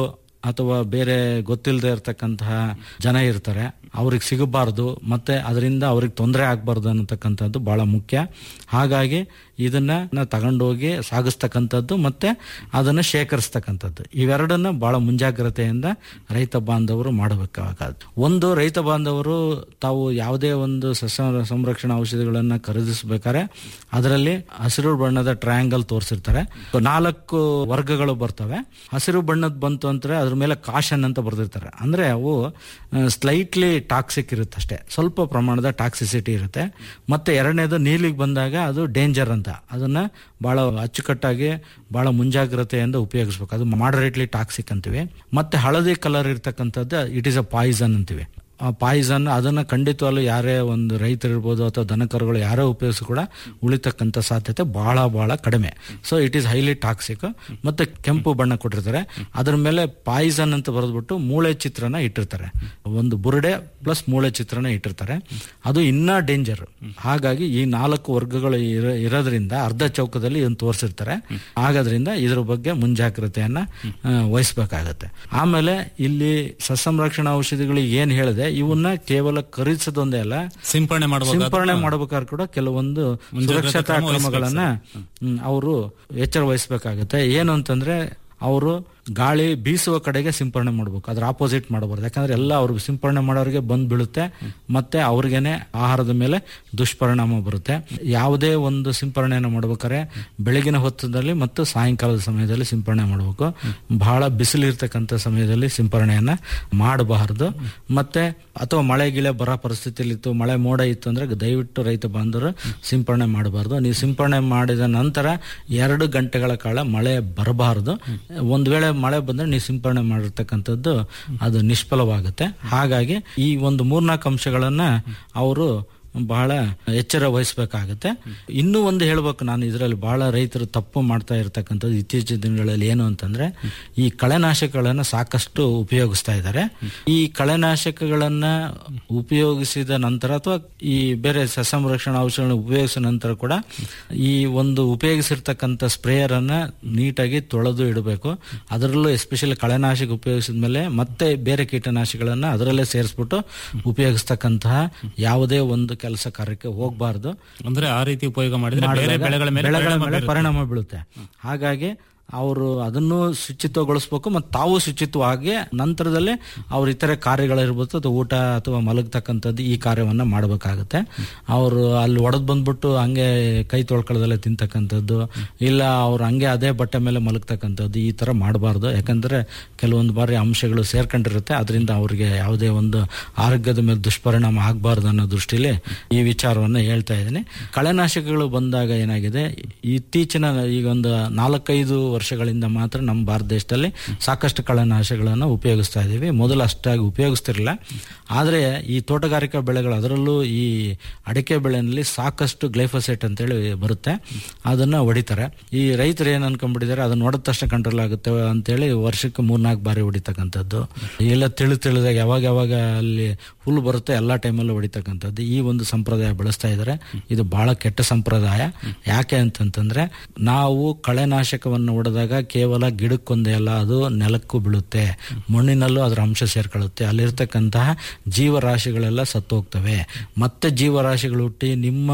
ಅಥವಾ ಬೇರೆ ಗೊತ್ತಿಲ್ಲದೆ ಇರತಕ್ಕಂತಹ ಜನ ಇರ್ತಾರೆ ಅವ್ರಿಗೆ ಸಿಗಬಾರ್ದು ಮತ್ತೆ ಅದರಿಂದ ಅವ್ರಿಗೆ ತೊಂದರೆ ಆಗಬಾರ್ದು ಅನ್ನತಕ್ಕಂಥದ್ದು ಬಹಳ ಮುಖ್ಯ ಹಾಗಾಗಿ ಇದನ್ನ ತಗೊಂಡೋಗಿ ಸಾಗಿಸ್ತಕ್ಕಂಥದ್ದು ಮತ್ತೆ ಅದನ್ನ ಶೇಖರಿಸ್ತಕ್ಕಂಥದ್ದು ಇವೆರಡನ್ನ ಬಹಳ ಮುಂಜಾಗ್ರತೆಯಿಂದ ರೈತ ಬಾಂಧವರು ಮಾಡಬೇಕಾಗದು ಒಂದು ರೈತ ಬಾಂಧವರು ತಾವು ಯಾವುದೇ ಒಂದು ಸಸ್ಯ ಸಂರಕ್ಷಣಾ ಔಷಧಿಗಳನ್ನ ಖರೀದಿಸಬೇಕಾದ್ರೆ ಅದರಲ್ಲಿ ಹಸಿರು ಬಣ್ಣದ ಟ್ರಯಾಂಗಲ್ ತೋರಿಸಿರ್ತಾರೆ ನಾಲ್ಕು ವರ್ಗಗಳು ಬರ್ತವೆ ಹಸಿರು ಬಣ್ಣದ ಬಂತು ಅಂದ್ರೆ ಅದ್ರ ಮೇಲೆ ಕಾಶನ್ ಅಂತ ಬರ್ದಿರ್ತಾರೆ ಅಂದ್ರೆ ಅವು ಸ್ಲೈಟ್ಲಿ ಟಾಕ್ಸಿಕ್ ಇರುತ್ತೆ ಅಷ್ಟೇ ಸ್ವಲ್ಪ ಪ್ರಮಾಣದ ಟಾಕ್ಸಿಸಿಟಿ ಇರುತ್ತೆ ಮತ್ತೆ ಎರಡನೇದು ನೀಲಿಗೆ ಬಂದಾಗ ಅದು ಡೇಂಜರ್ ಅಂತ ಅದನ್ನ ಬಹಳ ಅಚ್ಚುಕಟ್ಟಾಗಿ ಬಹಳ ಮುಂಜಾಗ್ರತೆಯಿಂದ ಉಪಯೋಗಿಸ್ಬೇಕು ಅದು ಮಾಡರೇಟ್ಲಿ ಟಾಕ್ಸಿಕ್ ಅಂತೀವಿ ಮತ್ತೆ ಹಳದಿ ಕಲರ್ ಇರ್ತಕ್ಕಂಥದ್ದು ಇಟ್ ಈಸ್ ಅ ಪಾಯ್ಸನ್ ಅಂತೀವಿ ಆ ಪಾಯ್ಸನ್ ಅದನ್ನ ಖಂಡಿತವಾಗ್ಲೂ ಯಾರೇ ಒಂದು ರೈತರು ಇರ್ಬೋದು ಅಥವಾ ದನಕರುಗಳು ಯಾರೇ ಉಪಯೋಗಿಸಿ ಕೂಡ ಉಳಿತಕ್ಕಂಥ ಸಾಧ್ಯತೆ ಬಹಳ ಬಹಳ ಕಡಿಮೆ so it is highly toxic ಮತ್ತೆ ಕೆಂಪು ಬಣ್ಣ ಕೊಟ್ಟಿರ್ತಾರೆ ಅದ್ರ ಮೇಲೆ ಪಾಯ್ಸನ್ ಅಂತ ಬರೆದ್ಬಿಟ್ಟು ಮೂಳೆ ಚಿತ್ರನ ಇಟ್ಟಿರ್ತಾರೆ ಒಂದು ಬುರುಡೆ ಪ್ಲಸ್ ಮೂಳೆ ಚಿತ್ರನ ಇಟ್ಟಿರ್ತಾರೆ ಅದು ಇನ್ನ ಡೇಂಜರ್ ಹಾಗಾಗಿ ಈ ನಾಲ್ಕು ವರ್ಗಗಳು ಇರ- ಇರೋದ್ರಿಂದ ಅರ್ಧ ಚೌಕದಲ್ಲಿ ಇದನ್ನು ತೋರಿಸಿರ್ತಾರೆ ಹಾಗಾದ್ರಿಂದ ಇದ್ರ ಬಗ್ಗೆ ಮುಂಜಾಗ್ರತೆಯನ್ನ ಆ, ವಹಿಸ್ಬೇಕಾಗತ್ತೆ ಆಮೇಲೆ ಇಲ್ಲಿ ಸಸ್ಯಂರಕ್ಷಣಾ ಔಷಧಿಗಳಿಗೆ ಏನ್ ಹೇಳಿದೆ ಇವನ್ನ ಕೇವಲ ಖರೀದಿಸೋದೊಂದೇ ಅಲ್ಲ ಸಿಂಪರಣೆ ಮಾಡುವಾಗ ಸಿಂಪರಣೆ ಮಾಡಬೇಕಾದ್ರೆ ಕೂಡ ಕೆಲವೊಂದು ಮುಂಜಾಗ್ರತಾ ಸುರಕ್ಷತಾ ಕ್ರಮ ವಹಿಸ್ಬೇಕು ಕ್ರಮಗಳನ್ನ ಅವರು ಎಚ್ಚರ ವಹಿಸಬೇಕಾಗುತ್ತೆ ಏನು ಅಂತಂದ್ರೆ ಅವರು ಗಾಳಿ ಬೀಸುವ ಕಡೆಗೆ ಸಿಂಪರಣೆ ಮಾಡಬೇಕು ಅದ್ರ ಆಪೋಸಿಟ್ ಮಾಡಬಾರ್ದು ಯಾಕಂದ್ರೆ ಎಲ್ಲ ಅವರು ಸಿಂಪರಣೆ ಮಾಡೋರಿಗೆ ಬಂದ್ ಬೀಳುತ್ತೆ ಮತ್ತೆ ಅವ್ರಿಗೇನೆ ಆಹಾರದ ಮೇಲೆ ದುಷ್ಪರಿಣಾಮ ಬರುತ್ತೆ ಯಾವುದೇ ಒಂದು ಸಿಂಪರಣೆಯನ್ನು ಮಾಡ್ಬೇಕಾದ್ರೆ ಬೆಳಗಿನ ಹೊತ್ತದಲ್ಲಿ ಮತ್ತು ಸಾಯಂಕಾಲದ ಸಮಯದಲ್ಲಿ ಸಿಂಪರಣೆ ಮಾಡಬೇಕು ಬಹಳ ಬಿಸಿಲು ಇರ್ತಕ್ಕಂಥ ಸಮಯದಲ್ಲಿ ಸಿಂಪರಣೆಯನ್ನ ಮಾಡಬಾರದು ಮತ್ತೆ ಅಥವಾ ಮಳೆ ಗಿಳೆ ಬರೋ ಪರಿಸ್ಥಿತಿಯಲ್ಲಿ ಇತ್ತು ಮಳೆ ಮೋಡ ಇತ್ತು ಅಂದ್ರೆ ದಯವಿಟ್ಟು ರೈತ ಬಾಂಧವರು ಸಿಂಪರಣೆ ಮಾಡಬಾರ್ದು ನೀವು ಸಿಂಪರಣೆ ಮಾಡಿದ ನಂತರ ಎರಡು ಗಂಟೆಗಳ ಕಾಲ ಮಳೆ ಬರಬಾರದು ಒಂದ್ ವೇಳೆ ಮಳೆ ಬಂದ್ರೆ ನೀವು ಸಿಂಪರಣೆ ಮಾಡಿರ್ತಕ್ಕಂಥದ್ದು ಅದು ನಿಷ್ಫಲವಾಗುತ್ತೆ ಹಾಗಾಗಿ ಈ ಒಂದು ಮೂರ್ನಾಲ್ಕು ಅಂಶಗಳನ್ನ ಅವರು ಬಹಳ ಎಚ್ಚರ ವಹಿಸಬೇಕಾಗತ್ತೆ ಇನ್ನೂ ಒಂದು ಹೇಳ್ಬೇಕು ನಾನು ಇದರಲ್ಲಿ ಬಹಳ ರೈತರು ತಪ್ಪು ಮಾಡ್ತಾ ಇರ್ತಕ್ಕಂಥದ್ದು ಇತ್ತೀಚಿನ ದಿನಗಳಲ್ಲಿ ಏನು ಅಂತಂದ್ರೆ ಈ ಕಳೆನಾಶಕಗಳನ್ನ ಸಾಕಷ್ಟು ಉಪಯೋಗಿಸ್ತಾ ಇದ್ದಾರೆ ಈ ಕಳೆನಾಶಕಗಳನ್ನ ಉಪಯೋಗಿಸಿದ ನಂತರ ಅಥವಾ ಈ ಬೇರೆ ಸಸ್ಯಂರಕ್ಷಣಾ ಔಷಧಿಗಳನ್ನ ಉಪಯೋಗಿಸಿದ ನಂತರ ಕೂಡ ಈ ಒಂದು ಉಪಯೋಗಿಸಿರ್ತಕ್ಕಂಥ ಸ್ಪ್ರೇಯರ್ ಅನ್ನ ನೀಟಾಗಿ ತೊಳೆದು ಇಡಬೇಕು ಅದರಲ್ಲೂ ಎಸ್ಪೆಷಲಿ ಕಳೆನಾಶಕ ಉಪಯೋಗಿಸಿದ ಮೇಲೆ ಮತ್ತೆ ಬೇರೆ ಕೀಟನಾಶಕಗಳನ್ನ ಅದರಲ್ಲೇ ಸೇರಿಸ್ಬಿಟ್ಟು ಉಪಯೋಗಿಸ್ತಕ್ಕಂತಹ ಯಾವುದೇ ಒಂದು ಕೆಲಸ ಕಾರ್ಯಕ್ಕೆ ಹೋಗಬಾರ್ದು ಅಂದ್ರೆ ಆ ರೀತಿ ಉಪಯೋಗ ಮಾಡಿದ್ರೆ ಬೇರೆ ಬೆಳೆಗಳ ಮೇಲೆ ಬೆಳೆಗಳ ಪರಿಣಾಮ ಮೇಲೆ ಬೀರುತ್ತೆ. ಪರಿಣಾಮ ಬೀಳುತ್ತೆ ಹಾಗಾಗಿ ಅವರು ಅದನ್ನು ಶುಚಿತ್ವಗೊಳಿಸ್ಬೇಕು ಮತ್ತು ತಾವು ಶುಚಿತ್ವವಾಗಿ ನಂತರದಲ್ಲಿ ಅವ್ರ ಇತರೆ ಕಾರ್ಯಗಳಿರ್ಬೋದು ಅಥವಾ ಊಟ ಅಥವಾ ಮಲಗತಕ್ಕಂಥದ್ದು ಈ ಕಾರ್ಯವನ್ನ ಮಾಡಬೇಕಾಗುತ್ತೆ ಅವರು ಅಲ್ಲಿ ಒಡೆದು ಬಂದ್ಬಿಟ್ಟು ಹಂಗೆ ಕೈ ತೊಳ್ಕೊಳ್ಳೋದಲ್ಲೇ ತಿಂತಕ್ಕಂಥದ್ದು ಇಲ್ಲ ಅವ್ರು ಹಂಗೆ ಅದೇ ಬಟ್ಟೆ ಮೇಲೆ ಮಲಗ್ತಕ್ಕಂಥದ್ದು ಈ ತರ ಮಾಡಬಾರ್ದು ಯಾಕಂದ್ರೆ ಕೆಲವೊಂದು ಬಾರಿ ಅಂಶಗಳು ಸೇರ್ಕೊಂಡಿರುತ್ತೆ ಅದರಿಂದ ಅವ್ರಿಗೆ ಯಾವುದೇ ಒಂದು ಆರೋಗ್ಯದ ಮೇಲೆ ದುಷ್ಪರಿಣಾಮ ಆಗಬಾರ್ದು ಅನ್ನೋ ದೃಷ್ಟಿಲಿ ಈ ವಿಚಾರವನ್ನ ಹೇಳ್ತಾ ಇದ್ದೀನಿ ಕಳೆನಾಶಕಗಳು ಬಂದಾಗ ಏನಾಗಿದೆ ಇತ್ತೀಚಿನ ಈಗ ಒಂದು ನಾಲ್ಕೈದು ವರ್ಷಗಳಿಂದ ಮಾತ್ರ ನಮ್ಮ ಭಾರತ ದೇಶದಲ್ಲಿ ಸಾಕಷ್ಟು ಕಳೆನಾಶಕಗಳನ್ನು ಉಪಯೋಗಿಸ್ತಾ ಇದ್ದೀವಿ ಮೊದಲು ಅಷ್ಟಾಗಿ ಉಪಯೋಗಿಸ್ತಿರಲಿಲ್ಲ ಆದರೆ ಈ ತೋಟಗಾರಿಕಾ ಬೆಳೆಗಳು ಅದರಲ್ಲೂ ಈ ಅಡಿಕೆ ಬೆಳೆಯಲ್ಲಿ ಸಾಕಷ್ಟು ಗ್ಲೈಫೋಸೇಟ್ ಅಂತೇಳಿ ಬರುತ್ತೆ ಅದನ್ನ ಹೊಡಿತಾರೆ ಈ ರೈತರು ಏನ್ ಅನ್ಕೊಂಡ್ಬಿಟ್ಟಿದ್ದಾರೆ ಅದನ್ನ ಹೊಡೆದ ತಕ್ಷಣ ಕಂಟ್ರೋಲ್ ಆಗುತ್ತೆ ಅಂತೇಳಿ ವರ್ಷಕ್ಕೆ ಮೂರ್ನಾಲ್ಕು ಬಾರಿ ಹೊಡಿತಕ್ಕಂಥದ್ದು ಎಲ್ಲ ತಿಳಿ ತಿಳಿದಾಗ ಯಾವಾಗ ಯಾವಾಗ ಅಲ್ಲಿ ಹುಲ್ಲು ಬರುತ್ತೆ ಎಲ್ಲಾ ಟೈಮಲ್ಲೂ ಹೊಡಿತಕ್ಕಂಥದ್ದು ಈ ಒಂದು ಸಂಪ್ರದಾಯ ಬೆಳೆಸ್ತಾ ಇದ್ದಾರೆ ಇದು ಬಹಳ ಕೆಟ್ಟ ಸಂಪ್ರದಾಯ ಯಾಕೆ ಅಂತಂತಂದ್ರೆ ನಾವು ಕಳೆನಾಶಕವನ್ನು ಹೊಡೆದಾಗ ಕೇವಲ ಗಿಡಕ್ಕೊಂದೇ ಅಲ್ಲ ಅದು ನೆಲಕ್ಕೂ ಬೀಳುತ್ತೆ ಮಣ್ಣಿನಲ್ಲೂ ಅದರ ಅಂಶ ಸೇರ್ಕೊಳ್ಳುತ್ತೆ ಅಲ್ಲಿರ್ತಕ್ಕಂತಹ ಜೀವರಾಶಿಗಳೆಲ್ಲ ಸತ್ತು ಹೋಗ್ತವೆ ಮತ್ತೆ ಜೀವರಾಶಿಗಳು ಹುಟ್ಟಿ ನಿಮ್ಮ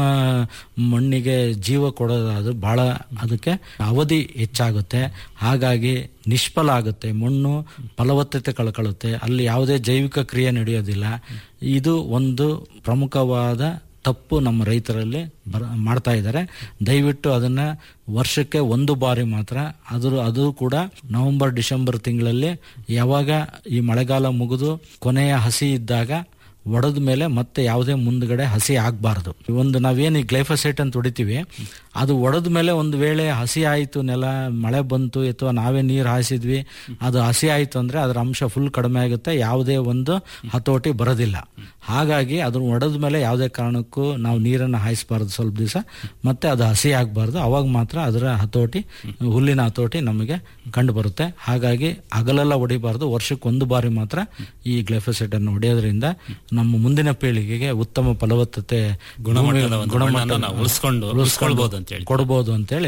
ಮಣ್ಣಿಗೆ ಜೀವ ಕೊಡೋದಾದ್ರೂ ಬಹಳ ಅದಕ್ಕೆ ಅವಧಿ ಹೆಚ್ಚಾಗುತ್ತೆ ಹಾಗಾಗಿ ನಿಷ್ಫಲ ಆಗುತ್ತೆ ಮಣ್ಣು ಫಲವತ್ತತೆ ಕಳ್ಕೊಳ್ಳುತ್ತೆ ಅಲ್ಲಿ ಯಾವುದೇ ಜೈವಿಕ ಕ್ರಿಯೆ ನಡೆಯೋದಿಲ್ಲ ಇದು ಒಂದು ಪ್ರಮುಖವಾದ ತಪ್ಪು ನಮ್ಮ ರೈತರಲ್ಲಿ ಬರ ಮಾಡ್ತಾ ಇದ್ದಾರೆ ದಯವಿಟ್ಟು ಅದನ್ನ ವರ್ಷಕ್ಕೆ ಒಂದು ಬಾರಿ ಮಾತ್ರ ಅದ್ರ ಅದು ಕೂಡ ನವೆಂಬರ್ ಡಿಸೆಂಬರ್ ತಿಂಗಳಲ್ಲಿ ಯಾವಾಗ ಈ ಮಳೆಗಾಲ ಮುಗಿದು ಕೊನೆಯ ಹಸಿ ಇದ್ದಾಗ ಒಡೆದ ಮೇಲೆ ಮತ್ತೆ ಯಾವುದೇ ಮುಂದ್ಗಡೆ ಹಸಿ ಆಗಬಾರ್ದು ಒಂದು ನಾವೇನು ಈ ಗ್ಲೈಫೋಸೇಟ್ ಅಂತ ಹೊಡಿತೀವಿ ಅದು ಒಡೆದ ಮೇಲೆ ಒಂದು ವೇಳೆ ಹಸಿ ಆಯಿತು ನೆಲ ಮಳೆ ಬಂತು ಅಥವಾ ನಾವೇ ನೀರು ಹಾಯಿಸಿದ್ವಿ ಅದು ಹಸಿ ಆಯಿತು ಅಂದ್ರೆ ಅದರ ಅಂಶ ಫುಲ್ ಕಡಿಮೆ ಆಗುತ್ತೆ ಯಾವುದೇ ಒಂದು ಹತೋಟಿ ಬರೋದಿಲ್ಲ ಹಾಗಾಗಿ ಅದನ್ನ ಒಡೆದ ಮೇಲೆ ಯಾವುದೇ ಕಾರಣಕ್ಕೂ ನಾವು ನೀರನ್ನು ಹಾಯಿಸಬಾರ್ದು ಸ್ವಲ್ಪ ದಿವಸ ಮತ್ತೆ ಅದು ಹಸಿ ಆಗಬಾರ್ದು ಅವಾಗ ಮಾತ್ರ ಅದರ ಹತೋಟಿ ಹುಲ್ಲಿನ ಹತೋಟಿ ನಮಗೆ ಕಂಡು ಬರುತ್ತೆ ಹಾಗಾಗಿ ಹಗಲೆಲ್ಲ ಹೊಡಿಬಾರ್ದು ವರ್ಷಕ್ಕೆ ಒಂದು ಬಾರಿ ಮಾತ್ರ ಈ ಗ್ಲೈಫೋಸೇಟ್ ಅನ್ನು ಹೊಡೆಯೋದ್ರಿಂದ ನಮ್ಮ ಮುಂದಿನ ಪೀಳಿಗೆಗೆ ಉತ್ತಮ ಫಲವತ್ತತೆ ಗುಣಮಟ್ಟದ ಭೂಮಿ- ಒಂದು ಗುಣಮಟ್ಟದ- ಮಣ್ಣನ್ನ ನಾವು ಉಳಿಸ್ಕೊಂಡು- ಉಳಿಸ್ಕೊಂಡು ಉಳಿಸ್ಕೊಳ್ಬೋದು ಅಂತ ಹೇಳಿ. ಕೊಡ್ಬೋದು ಅಂತೇಳಿ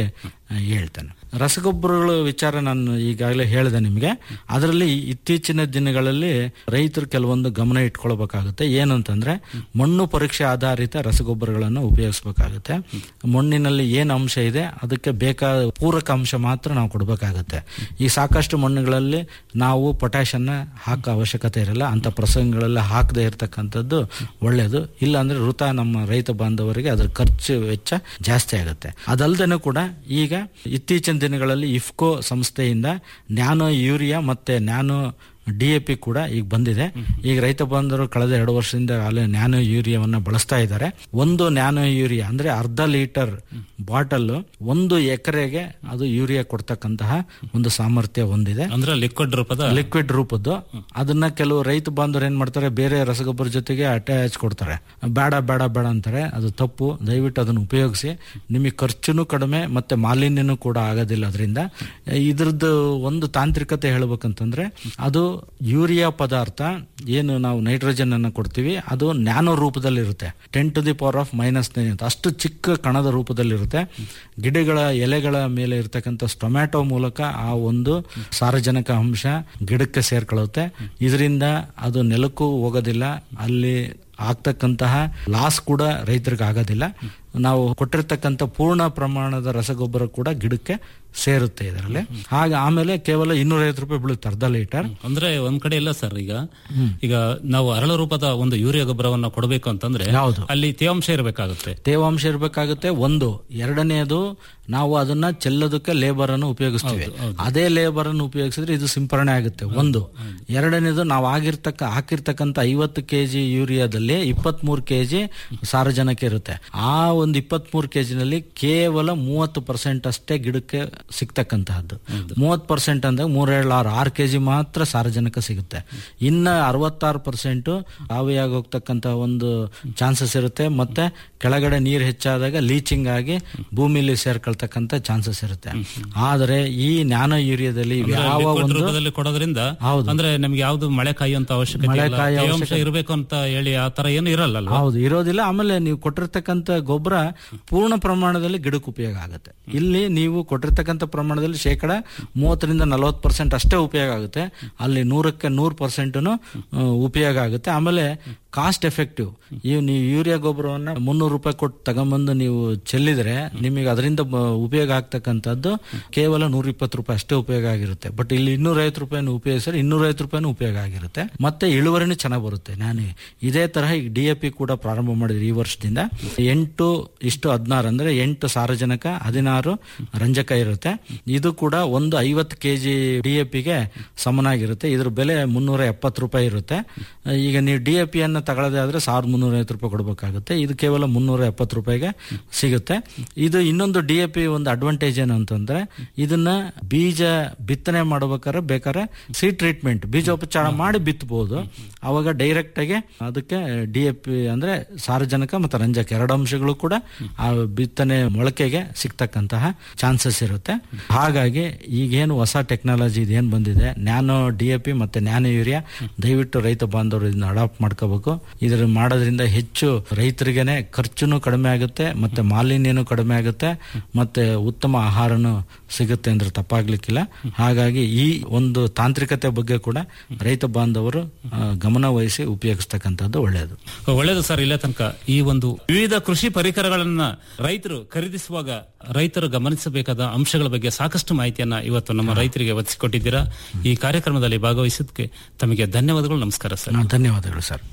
ಆ, ಹೇಳ್ತೇನೆ ರಸಗೊಬ್ಬರಗಳ ವಿಚಾರ ನಾನು ಈಗಾಗಲೇ ಹೇಳಿದೆ ನಿಮಗೆ ಅದರಲ್ಲಿ ಇತ್ತೀಚಿನ ದಿನಗಳಲ್ಲಿ ರೈತರು ಕೆಲವೊಂದು ಗಮನ ಇಟ್ಕೊಳ್ಬೇಕಾಗುತ್ತೆ ಏನಂತಂದ್ರೆ ಮಣ್ಣು ಪರೀಕ್ಷೆ ಆಧಾರಿತ ರಸಗೊಬ್ಬರಗಳನ್ನು ಉಪಯೋಗಿಸಬೇಕಾಗುತ್ತೆ ಮಣ್ಣಿನಲ್ಲಿ ಏನು ಅಂಶ ಇದೆ ಅದಕ್ಕೆ ಬೇಕಾದ ಪೂರಕ ಅಂಶ ಮಾತ್ರ ನಾವು ಕೊಡಬೇಕಾಗುತ್ತೆ ಈ ಸಾಕಷ್ಟು ಮಣ್ಣುಗಳಲ್ಲಿ ನಾವು ಪೊಟ್ಯಾಷನ್ನ ಹಾಕೋ ಅವಶ್ಯಕತೆ ಇರಲ್ಲ ಅಂತ ಪ್ರಸಂಗಗಳೆಲ್ಲ ಹಾಕದೇ ಇರತಕ್ಕಂಥದ್ದು ಒಳ್ಳೆಯದು ಇಲ್ಲ ಅಂದ್ರೆ ವೃತ ನಮ್ಮ ರೈತ ಬಾಂಧವರಿಗೆ ಅದರ ಖರ್ಚು ವೆಚ್ಚ ಜಾಸ್ತಿ ಆಗುತ್ತೆ ಅದಲ್ಲದೆ ಕೂಡ ಈಗ ಇತ್ತೀಚಿನ ದಿನಗಳಲ್ಲಿ ಇಫ್ಕೋ ಸಂಸ್ಥೆಯಿಂದ ನ್ಯಾನೋ ಯೂರಿಯಾ ಮತ್ತೆ ನ್ಯಾನೋ ಡಿ ಎ ಪಿ ಕೂಡ ಈಗ ಬಂದಿದೆ ಈಗ ರೈತ ಬಾಂಧವರು ಕಳೆದ ಎರಡು ವರ್ಷದಿಂದ ಅಲ್ಲೇ ನ್ಯಾನೋ ಯೂರಿಯಾವನ್ನ ಬಳಸ್ತಾ ಇದ್ದಾರೆ ಒಂದು ನ್ಯಾನೋ ಯೂರಿಯಾ ಅಂದ್ರೆ ಅರ್ಧ ಲೀಟರ್ ಬಾಟಲ್ ಒಂದು ಎಕರೆಗೆ ಅದು ಯೂರಿಯಾ ಕೊಡ್ತಕ್ಕಂತಹ ಒಂದು ಸಾಮರ್ಥ್ಯ ಹೊಂದಿದೆ ಅಂದ್ರೆ ಲಿಕ್ವಿಡ್ ರೂಪದ ಲಿಕ್ವಿಡ್ ರೂಪದ್ದು ಅದನ್ನ ಕೆಲವು ರೈತ ಬಾಂಧವರು ಏನ್ ಮಾಡ್ತಾರೆ ಬೇರೆ ರಸಗೊಬ್ಬರ ಜೊತೆಗೆ ಅಟ್ಯಾಚ್ ಕೊಡ್ತಾರೆ ಬೇಡ ಬೇಡ ಬೇಡ ಅಂತಾರೆ ಅದು ತಪ್ಪು ದಯವಿಟ್ಟು ಅದನ್ನು ಉಪಯೋಗಿಸಿ ನಿಮಗೆ ಖರ್ಚುನು ಕಡಿಮೆ ಮತ್ತೆ ಮಾಲಿನ್ಯನೂ ಕೂಡ ಆಗೋದಿಲ್ಲ ಅದರಿಂದ ಇದ್ರದ್ದು ಒಂದು ತಾಂತ್ರಿಕತೆ ಹೇಳ್ಬೇಕಂತಂದ್ರೆ ಅದು ಯೂರಿಯಾ ಪದಾರ್ಥ ಏನು ನಾವು ನೈಟ್ರೋಜನ್ ಅನ್ನ ಕೊಡ್ತೀವಿ ಅದು ನ್ಯಾನೋ ರೂಪದಲ್ಲಿ ಇರುತ್ತೆ ten to the power of minus nine ಅಂತ ಅಷ್ಟು ಚಿಕ್ಕ ಕಣದ ರೂಪದಲ್ಲಿ ಇರುತ್ತೆ ಗಿಡಗಳ ಎಲೆಗಳ ಮೇಲೆ ಇರ್ತಕ್ಕಂಥ ಸ್ಟೊಮ್ಯಾಟೊ ಮೂಲಕ ಆ ಒಂದು ಸಾರಜನಕ ಅಂಶ ಗಿಡಕ್ಕೆ ಸೇರ್ಕೊಳ್ಳುತ್ತೆ ಇದರಿಂದ ಅದು ನೆಲಕ್ಕೂ ಹೋಗೋದಿಲ್ಲ ಅಲ್ಲಿ ಆಗ್ತಕ್ಕಂತಹ ಲಾಸ್ ಕೂಡ ರೈತರಿಗೆ ಆಗೋದಿಲ್ಲ ನಾವು ಕೊಟ್ಟಿರ್ತಕ್ಕಂಥ ಪೂರ್ಣ ಪ್ರಮಾಣದ ರಸಗೊಬ್ಬರ ಕೂಡ ಗಿಡಕ್ಕೆ ಸೇರುತ್ತೆ ಇದರಲ್ಲಿ ಹಾಗೆ ಆಮೇಲೆ ಕೇವಲ ಇನ್ನೂರೈವತ್ತು ರೂಪಾಯಿ ಬೀಳುತ್ತೆ ಅರ್ಧ ಲೀಟರ್ ಅಂದ್ರೆ ಒಂದ್ ಕಡೆ ಇಲ್ಲ ಸರ್ ಈಗ ಈಗ ನಾವು ಅರಳ ರೂಪದ ಒಂದು ಯೂರಿಯಾ ಗೊಬ್ಬರವನ್ನ ಕೊಡಬೇಕು ಅಂತಂದ್ರೆ ಯಾವುದು? ಅಲ್ಲಿ ತೇವಾಂಶ ಇರಬೇಕಾಗುತ್ತೆ ತೇವಾಂಶ ಇರಬೇಕಾಗುತ್ತೆ ಒಂದು ಎರಡನೆಯದು ನಾವು ಅದನ್ನ ಚೆಲ್ಲೋದಕ್ಕೆ ಲೇಬರ್ ಅನ್ನು ಉಪಯೋಗಿಸ್ತೀವಿ ಅದೇ ಲೇಬರ್ ಅನ್ನು ಉಪಯೋಗಿಸಿದ್ರೆ ಇದು ಸಿಂಪರಣೆ ಆಗುತ್ತೆ ಒಂದು ಎರಡನೇದು ನಾವು ಆಗಿರ್ತಕ್ಕ ಹಾಕಿರ್ತಕ್ಕಂಥ ಐವತ್ತು ಕೆಜಿ ಯೂರಿಯಾದಲ್ಲಿ ಇಪ್ಪತ್ತ್ ಮೂರು ಕೆಜಿ ಸಾರಜನಕ ಇರುತ್ತೆ ಆ ಒಂದು ಇಪ್ಪತ್ತ್ ಮೂರು ಕೆಜಿನಲ್ಲಿ ಕೇವಲ ಮೂವತ್ತು ಪರ್ಸೆಂಟ್ ಅಷ್ಟೇ ಗಿಡಕ್ಕೆ ಸಿಗ್ತಕ್ಕಂತಹದ್ದು ಮೂವತ್ತು ಪರ್ಸೆಂಟ್ ಅಂದಾಗ ಮೂರೇಳು ಆರು ಆರು ಕೆಜಿ ಮಾತ್ರ ಸಾರಜನಕ ಸಿಗುತ್ತೆ ಇನ್ನ ಅರವತ್ತಾರು ಪರ್ಸೆಂಟ್ ಆವಿಯಾಗಿ ಹೋಗ್ತಕ್ಕಂತ ಒಂದು ಚಾನ್ಸಸ್ ಇರುತ್ತೆ ಮತ್ತೆ ಕೆಳಗಡೆ ನೀರು ಹೆಚ್ಚಾದಾಗ ಲೀಚಿಂಗ್ ಆಗಿ ಭೂಮಿಲಿ ಸೇರ್ಕೊಳ್ತಕ್ಕಂತ ಚಾನ್ಸಸ್ ಇರುತ್ತೆ ಆದರೆ ಈ ನ್ಯಾನೋ ಯೂರಿಯಾದಲ್ಲಿ ಅಂದ್ರೆ ಯಾವ liquid ಒಂದು ರೂಪದಲ್ಲಿ ಕೊಡೋದ್ರಿಂದ ಹೌದು. ಅಂದ್ರೆ ನಮ್ಗೆ ಯಾವ್ದು ಮಳೆ ಕಾಯುವಂತ ಅವಶ್ಯಕತೆ ಮಳೆ ಇಲ್ಲ. ಕಾಯೋ ತೇವಾಂಶ ಅವಶ್ಯಕತೆ- ಇರಬೇಕು ಅಂತ ಹೇಳಿ ಆ ತರ ಏನು ಇರಲ್ಲ ಅಲ್ವಾ? ಹೌದು ಇರೋದಿಲ್ಲ ಆಮೇಲೆ ನೀವು ಕೊಟ್ಟಿರ್ತಕ್ಕಂಥ ಗೊಬ್ಬರ ಪೂರ್ಣ ಪ್ರಮಾಣದಲ್ಲಿ ಗಿಡಕ್ಕೆ ಉಪಯೋಗ ಆಗುತ್ತೆ ಇಲ್ಲಿ ನೀವು ಕೊಟ್ಟಿರ್ತಕ್ಕಂಥ ಪ್ರಮಾಣದಲ್ಲಿ ಶೇಕಡ ಮೂವತ್ತರಿಂದ ನಲವತ್ತು ಪರ್ಸೆಂಟ್ ಅಷ್ಟೇ ಉಪಯೋಗ ಆಗುತ್ತೆ ಅಲ್ಲಿ ನೂರಕ್ಕೆ ನೂರು ಪರ್ಸೆಂಟ್ನು ಉಪಯೋಗ ಆಗುತ್ತೆ ಆಮೇಲೆ ಕಾಸ್ಟ್ ಎಫೆಕ್ಟಿವ್ ಈ ನೀವು ಯೂರಿಯಾ ಗೊಬ್ಬರವನ್ನ ಮುನ್ನೂರು ರೂಪಾಯಿ ಕೊಟ್ಟು ತಗೊಂಬಂದು ನೀವು ಚೆಲ್ಲಿದ್ರೆ ನಿಮಗೆ ಅದರಿಂದ ಬ- ಉಪಯೋಗ ಆಗ್ತಕ್ಕಂಥದ್ದು ಕೇವಲ ನೂರ ಇಪ್ಪತ್ತು ರೂಪಾಯಿ ಅಷ್ಟೇ ಉಪಯೋಗ ಆಗಿರುತ್ತೆ ಬಟ್ ಇಲ್ಲಿ ಇನ್ನೂರೈವತ್ತು ರೂಪಾಯಿನ ಉಪಯೋಗಿಸಿದ್ರೆ ಇನ್ನೂರೈವತ್ತು ರೂಪಾಯಿನೂ ಉಪಯೋಗ ಆಗಿರುತ್ತೆ ಮತ್ತೆ ಇಳುವರಿನೂ ಚೆನ್ನಾಗಿ ಬರುತ್ತೆ ನಾನು ಇದೇ ತರಹ ಈಗ ಡಿ ಎ ಪಿ ಕೂಡ ಪ್ರಾರಂಭ ಮಾಡಿದ್ರಿ ಈ ವರ್ಷದಿಂದ ಎಂಟು ಇಷ್ಟು ಹದಿನಾರು ಅಂದ್ರೆ ಎಂಟು ಸಾರಜನಕ ಹದಿನಾರು ರಂಜಕ ಇರುತ್ತೆ ಇದು ಕೂಡ ಒಂದು ಐವತ್ತು ಕೆ ಜಿ ಡಿ ಎ ಪಿಗೆ ಸಮನಾಗಿರುತ್ತೆ ಇದ್ರ ಬೆಲೆ ಮುನ್ನೂರ ಎಪ್ಪತ್ತು ರೂಪಾಯಿ ಇರುತ್ತೆ ಈಗ ನೀವು ಡಿ ಎ ಪಿಯನ್ನು ತಗೊಳ್ಳೋದೇ ಆದ್ರೆ ಸಾವಿರದ ಮುನ್ನೂರ ಐವತ್ತು ರೂಪಾಯಿ ಕೊಡಬೇಕಾಗುತ್ತೆ ಇದು ಕೇವಲ ಮುನ್ನೂರ ಎಪ್ಪತ್ತು ರೂಪಾಯಿಗೆ ಸಿಗುತ್ತೆ ಇದು ಇನ್ನೊಂದು ಡಿ ಎ ಪಿ ಒಂದು ಅಡ್ವಾಂಟೇಜ್ ಏನು ಅಂತಂದ್ರೆ ಇದನ್ನ ಬೀಜ ಬಿತ್ತನೆ ಮಾಡ್ಬೇಕಾದ್ರೆ ಬೇಕಾದ್ರೆ ಸೀಡ್ ಟ್ರೀಟ್ಮೆಂಟ್ ಬೀಜೋಪಚಾರ ಮಾಡಿ ಬಿತ್ತಬಹುದು ಅವಾಗ ಡೈರೆಕ್ಟ್ ಆಗಿ ಅದಕ್ಕೆ ಡಿ ಎ ಪಿ ಅಂದ್ರೆ ಸಾರಜನಕ ಮತ್ತು ರಂಜಕ ಎರಡು ಅಂಶಗಳು ಕೂಡ ಆ ಬಿತ್ತನೆ ಮೊಳಕೆಗೆ ಸಿಗ್ತಕ್ಕಂತಹ ಚಾನ್ಸಸ್ ಇರುತ್ತೆ ಹಾಗಾಗಿ ಈಗೇನು ಹೊಸ ಟೆಕ್ನಾಲಜಿ ಇದೇನು ಬಂದಿದೆ ನ್ಯಾನೋ ಡಿ ಎ ಪಿ ಮತ್ತೆ ನ್ಯಾನೋ ಯೂರಿಯಾ ದಯವಿಟ್ಟು ರೈತ ಬಾಂಧವರು ಇದನ್ನ ಅಡಾಪ್ಟ್ ಮಾಡ್ಕೋಬೇಕು ಇದ್ರ ಮಾಡೋದ್ರಿಂದ ಹೆಚ್ಚು ರೈತರಿಗೇನೆ ಖರ್ಚುನು ಕಡಿಮೆ ಆಗುತ್ತೆ ಮತ್ತೆ ಮಾಲಿನ್ಯನೂ ಕಡಿಮೆ ಆಗುತ್ತೆ ಮತ್ತೆ ಉತ್ತಮ ಆಹಾರನೂ ಸಿಗುತ್ತೆ ಅಂದ್ರೆ ತಪ್ಪಾಗ್ಲಿಕ್ಕಿಲ್ಲ ಹಾಗಾಗಿ ಈ ಒಂದು ತಾಂತ್ರಿಕತೆ ಬಗ್ಗೆ ಕೂಡ ರೈತ ಬಾಂಧವರು ಆ, ಗಮನ ವಹಿಸಿ ಉಪಯೋಗಿಸ್ತಕ್ಕಂಥದ್ದು ಒಳ್ಳೆಯದು ಒಳ್ಳೇದು ಸರ್ ಇಲ್ಲೇ ತನಕ ಈ ಒಂದು ವಿವಿಧ ಕೃಷಿ ಪರಿಕರಗಳನ್ನ ರೈತರು ಖರೀದಿಸುವಾಗ ರೈತರು ಗಮನಿಸಬೇಕಾದ ಅಂಶಗಳ ಬಗ್ಗೆ ಸಾಕಷ್ಟು ಮಾಹಿತಿಯನ್ನ ಇವತ್ತು ನಮ್ಮ ರೈತರಿಗೆ ಒದಗಿಸಿಕೊಟ್ಟಿದ್ದೀರಾ ಈ ಕಾರ್ಯಕ್ರಮದಲ್ಲಿ ಭಾಗವಹಿಸೋದಕ್ಕೆ ತಮಗೆ ಧನ್ಯವಾದಗಳು ನಮಸ್ಕಾರ ಸರ್ ಧನ್ಯವಾದಗಳು ಸರ್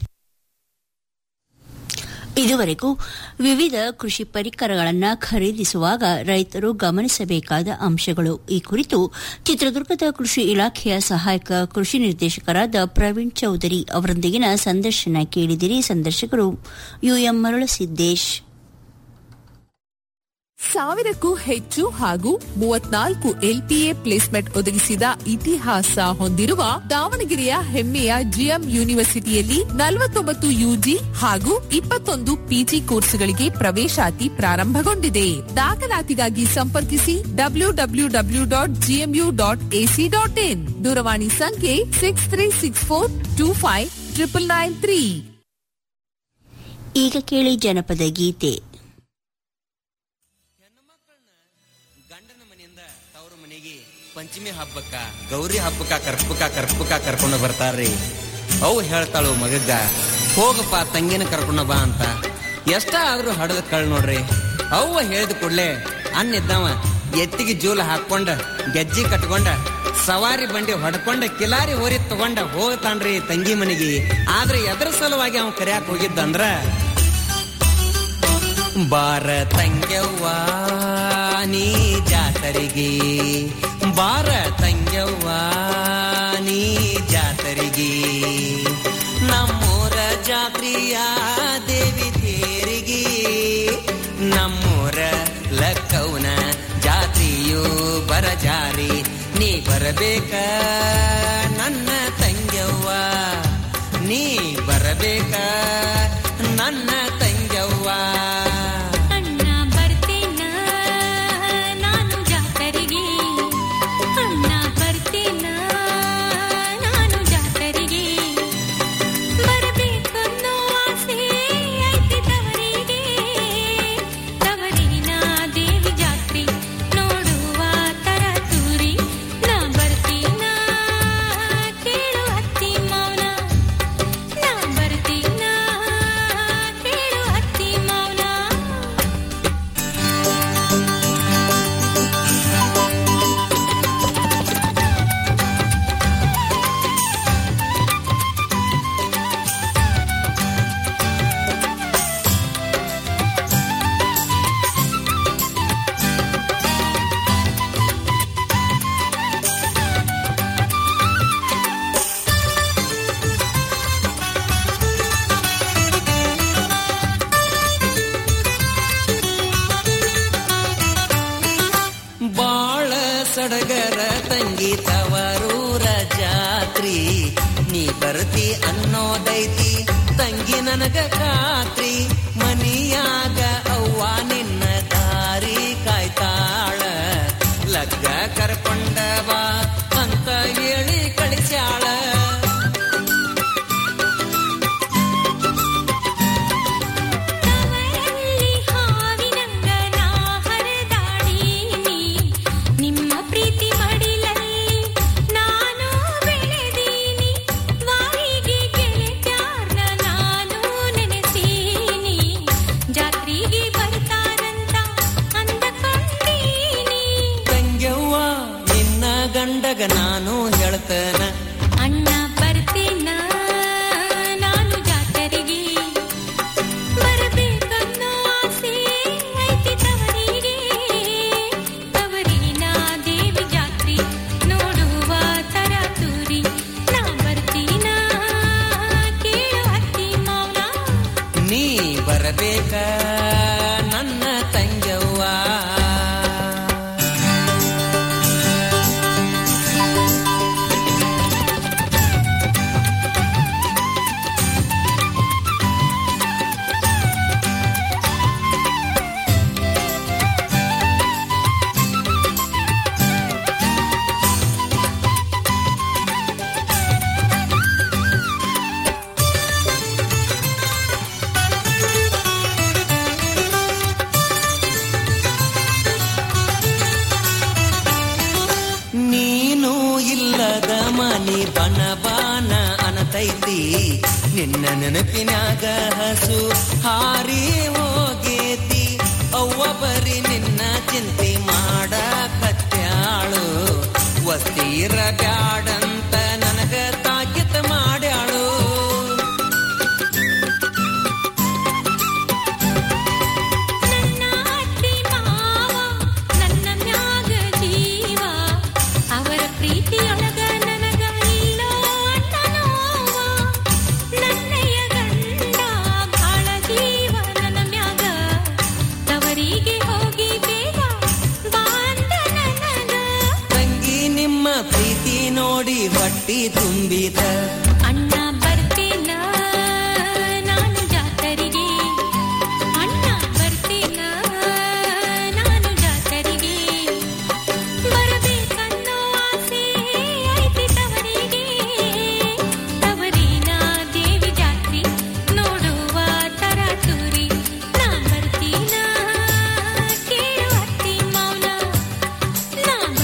ಇದುವರೆಗೂ ವಿವಿಧ ಕೃಷಿ ಪರಿಕರಗಳನ್ನು ಖರೀದಿಸುವಾಗ ರೈತರು ಗಮನಿಸಬೇಕಾದ ಅಂಶಗಳು ಈ ಕುರಿತು ಚಿತ್ರದುರ್ಗದ ಕೃಷಿ ಇಲಾಖೆಯ ಸಹಾಯಕ ಕೃಷಿ ನಿರ್ದೇಶಕರಾದ ಪ್ರವೀಣ್ ಚೌಧರಿ ಅವರೊಂದಿಗಿನ ಸಂದರ್ಶನ ಕೇಳಿದಿರಿ ಸಂದರ್ಶಕರು ಯುಎಂ ಮರಳಸಿದ್ದೇಶ್ ಸಾವಿರಕ್ಕೂ ಹೆಚ್ಚು ಹಾಗೂ ಮೂವತ್ನಾಲ್ಕು ಎಲ್ಪಿಎ ಪ್ಲೇಸ್ಮೆಂಟ್ ಒದಗಿಸಿದ ಇತಿಹಾಸ ಹೊಂದಿರುವ ದಾವಣಗೆರೆಯ ಹೆಮ್ಮೆಯ ಜಿಎಂ ಯೂನಿವರ್ಸಿಟಿಯಲ್ಲಿ ನಲವತ್ತೊಂಬತ್ತು ಯುಜಿ ಹಾಗೂ ಇಪ್ಪತ್ತೊಂದು ಪಿಜಿ ಕೋರ್ಸ್ಗಳಿಗೆ ಪ್ರವೇಶಾತಿ ಪ್ರಾರಂಭಗೊಂಡಿದೆ ದಾಖಲಾತಿಗಾಗಿ ಸಂಪರ್ಕಿಸಿ W W W dot GMU dot AC dot in ದೂರವಾಣಿ ಸಂಖ್ಯೆ six three six four two five triple nine three ಈಗ ಕೇಳಿ ಜನಪದ ಗೀತೆ ತವ್ರ ಮನೆಗೆ ಪಂಚಮಿ ಹಬ್ಬಕ್ಕ ಗೌರಿ ಹಬ್ಬಕ್ಕ ಕರ್ಪಕ ಕರ್ಪಕ ಕರ್ಕೊಂಡು ಬರ್ತಾರ್ರಿ ಅವು ಹೇಳ್ತಾಳು ಮಗಗ್ಗ ಹೋಗಪ್ಪ ತಂಗಿನ ಕರ್ಕೊಂಡ ಬಾ ಅಂತ ಎಷ್ಟ ಆದ್ರೂ ಹಡದ ಕಳ್ ನೋಡ್ರಿ ಅವ್ವ ಹೇಳಿದ ಕೂಡ್ಲೆ ಅನ್ನ ಇದ್ದವ ಎತ್ತಿಗೆ ಜೂಲ ಹಾಕೊಂಡ ಗೆಜ್ಜಿ ಕಟ್ಕೊಂಡ ಸವಾರಿ ಬಂಡಿ ಹೊಡ್ಕೊಂಡ ಕಿಲಾರಿ ಹೋರಿ ತಗೊಂಡ ಹೋಗ್ತಾನ್ರಿ ತಂಗಿ ಮನೆಗೆ ಆದ್ರೆ ಎದ್ರ ಸಲುವಾಗಿ ಅವ ಕರ್ಯಾಕ್ ಹೋಗಿದ್ದಂದ್ರ ಬಾರ ತಂಗ್ಯವ್ವ ನೀ ಜಾತರಿಗೆ ಬಾರ ತಂಗ್ಯವ್ವ ನೀ ಜಾತರಿಗೆ ನಮ್ಮೂರ ಜಾತ್ರೆಯ ದೇವಿ ತೇರಿಗೆ ನಮ್ಮೂರ ಲಕ್ಕವನ ಜಾತ್ರೆಯು ಬರಜಾರಿ ನೀ ಬರಬೇಕ ನನ್ನ ತಂಗ್ಯವ್ವ ನೀ ಬರಬೇಕ ನನ್ನ ತಂಗ್ಯವ್ವ ಅಣ್ಣ ಬರ್ತೇನ ನಾನು ಜಾತರಿಗೆ ಅಣ್ಣ ಬರ್ತೇನ ನಾನು ಜಾತರಿಗೆ ಬರಬೇಕನ್ನೋ ಆಸೆ ಐತಿ ತವರಿಗೆ ತವರಿನ ದೇವಿ ಜಾತ್ರೆ ನೋಡುವ ತರ ತೂರಿ ನಾ ಬರ್ತೀನ ಕೇಳು ಹತ್ತಿ ಮೌನ ನಾ ಬರ್ತೀನ ಕೇಳು ಹತ್ತಿ ಮೌನ ಬಾಳ ಸಡಗರ ತಂಗಿ ತವರೂರ ಜಾತ್ರಿ ನೀ ಬರ್ತಿ ಅನ್ನೋದೈತಿ ತಂಗಿ ನನಗ ಖಾತ್ರಿ ಮನಿಯಾಗ ಅವ್ವ ನಿನ್ನ ದಾರಿ ಕಾಯ್ತಾಳ ಲಗ್ಗ ಕರ್ಕೊಂಡ ಬಾ ಅಂತ ಹೇಳಿ ಕಳಿಸ್ಯಾಳ ತವರಲ್ಲಿ ಹಾವಿನಂಗ ನಾ ಹರಿದಾಡೀನಿ ನಿಮ್ಮ ಪ್ರೀತಿ ಮಡಿಲಲ್ಲಿ ನಾನು ಬೆಳೆದೀನಿ ವಾಯಿಗೆ ಗೆಳೆತ್ಯಾರ್ನ ನಾನು ನೆನೆಸೀನಿ ಜಾತ್ರೆಗೆ ಬರ್ತಾರಂತ ಅಂದಕೊಂಡೀನಿ ತಂಗ್ಯವ್ವ ನಿನ್ನ ಗಂಡಗ ನಾನು ಹೇಳ್ತೇನ ಅಣ್ಣ ಬರ್ತೀನ ನಾನು ಜಾತರಿಗೆ ಬರಬೇಕನ್ನೋ ಆಸೆ ಐತಿ ತವರಿಗೆ ತವರಿನ ದೇವಿ ಜಾತ್ರೆ ನೋಡುವ ತರ ತೂರಿ ನಾ ಬರ್ತೀನ ಕೇಳು ಹತ್ತಿ ಮೌನ ನೀ ಬರಬೇಕ ನನ್ನ ತಂಗ್ಯವ್ವ ನೀನು ಇಲ್ಲದ ಮನಿ ಬನ ಬಾನ ಅನತೈತಿ ನಿನ್ನ ನೆನಪಿನ್ಯಾಗ ಹಸು ಹಾರಿ ಹೋಗೇತಿ ಅವ್ವ ಬರಿ ನಿನ್ನ ಚಿಂತೆ ಮಾಡ ಕತ್ಯಾಳು ವಸ್ತೀರ ಬ್ಯಾಡಂತ ನನಗ ತಾಕಿತ ಮಾಡ್ಯಾಳು ನನ್ನ ಅತ್ತಿ ಮಾವ ನನ್ನ ಮ್ಯಾಗ ಜೀವ ಅವರ ಪ್ರೀತಿಯೊಳಗ ನನಗ ಇಲ್ಲೋ ಅಣ್ಣನೋವ ನನ್ನಯ್ಯ ಗಂಡ ಬಾಳ ಜೀವ ನನ್ನ ಮ್ಯಾಗ ತವರಿಗೆ ಹೋಗಿ ಬೇಗ ಬಾಂದ ನನಗ ತಂಗಿ ನಿಮ್ಮ ಪ್ರೀತಿ ನೋಡಿ ಹೊಟ್ಟಿ ತುಂಬಿದ ಅಣ್ಣ ಬರ್ತೀನ ನಾನು ಜಾತರಿಗೆ ಅಣ್ಣ ಬರ್ತೀನ ನಾನು ಜಾತರಿಗೆ ಬರಬೇಕನ್ನೋ ಆಸೆ ಐತಿ ತವರಿಗೆ ತವರಿನ ದೇವಿ ಜಾತ್ರೆ ನೋಡುವ ತರ ತೂರಿ ನಾ ಬರ್ತೀನ ಕೇಳು ಹತ್ತಿ ಮೌನ ನಾ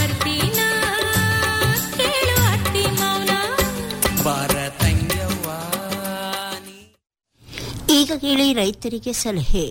ಈಗ ಕೇಳಿ ರೈತರಿಗೆ ಸಲಹೆ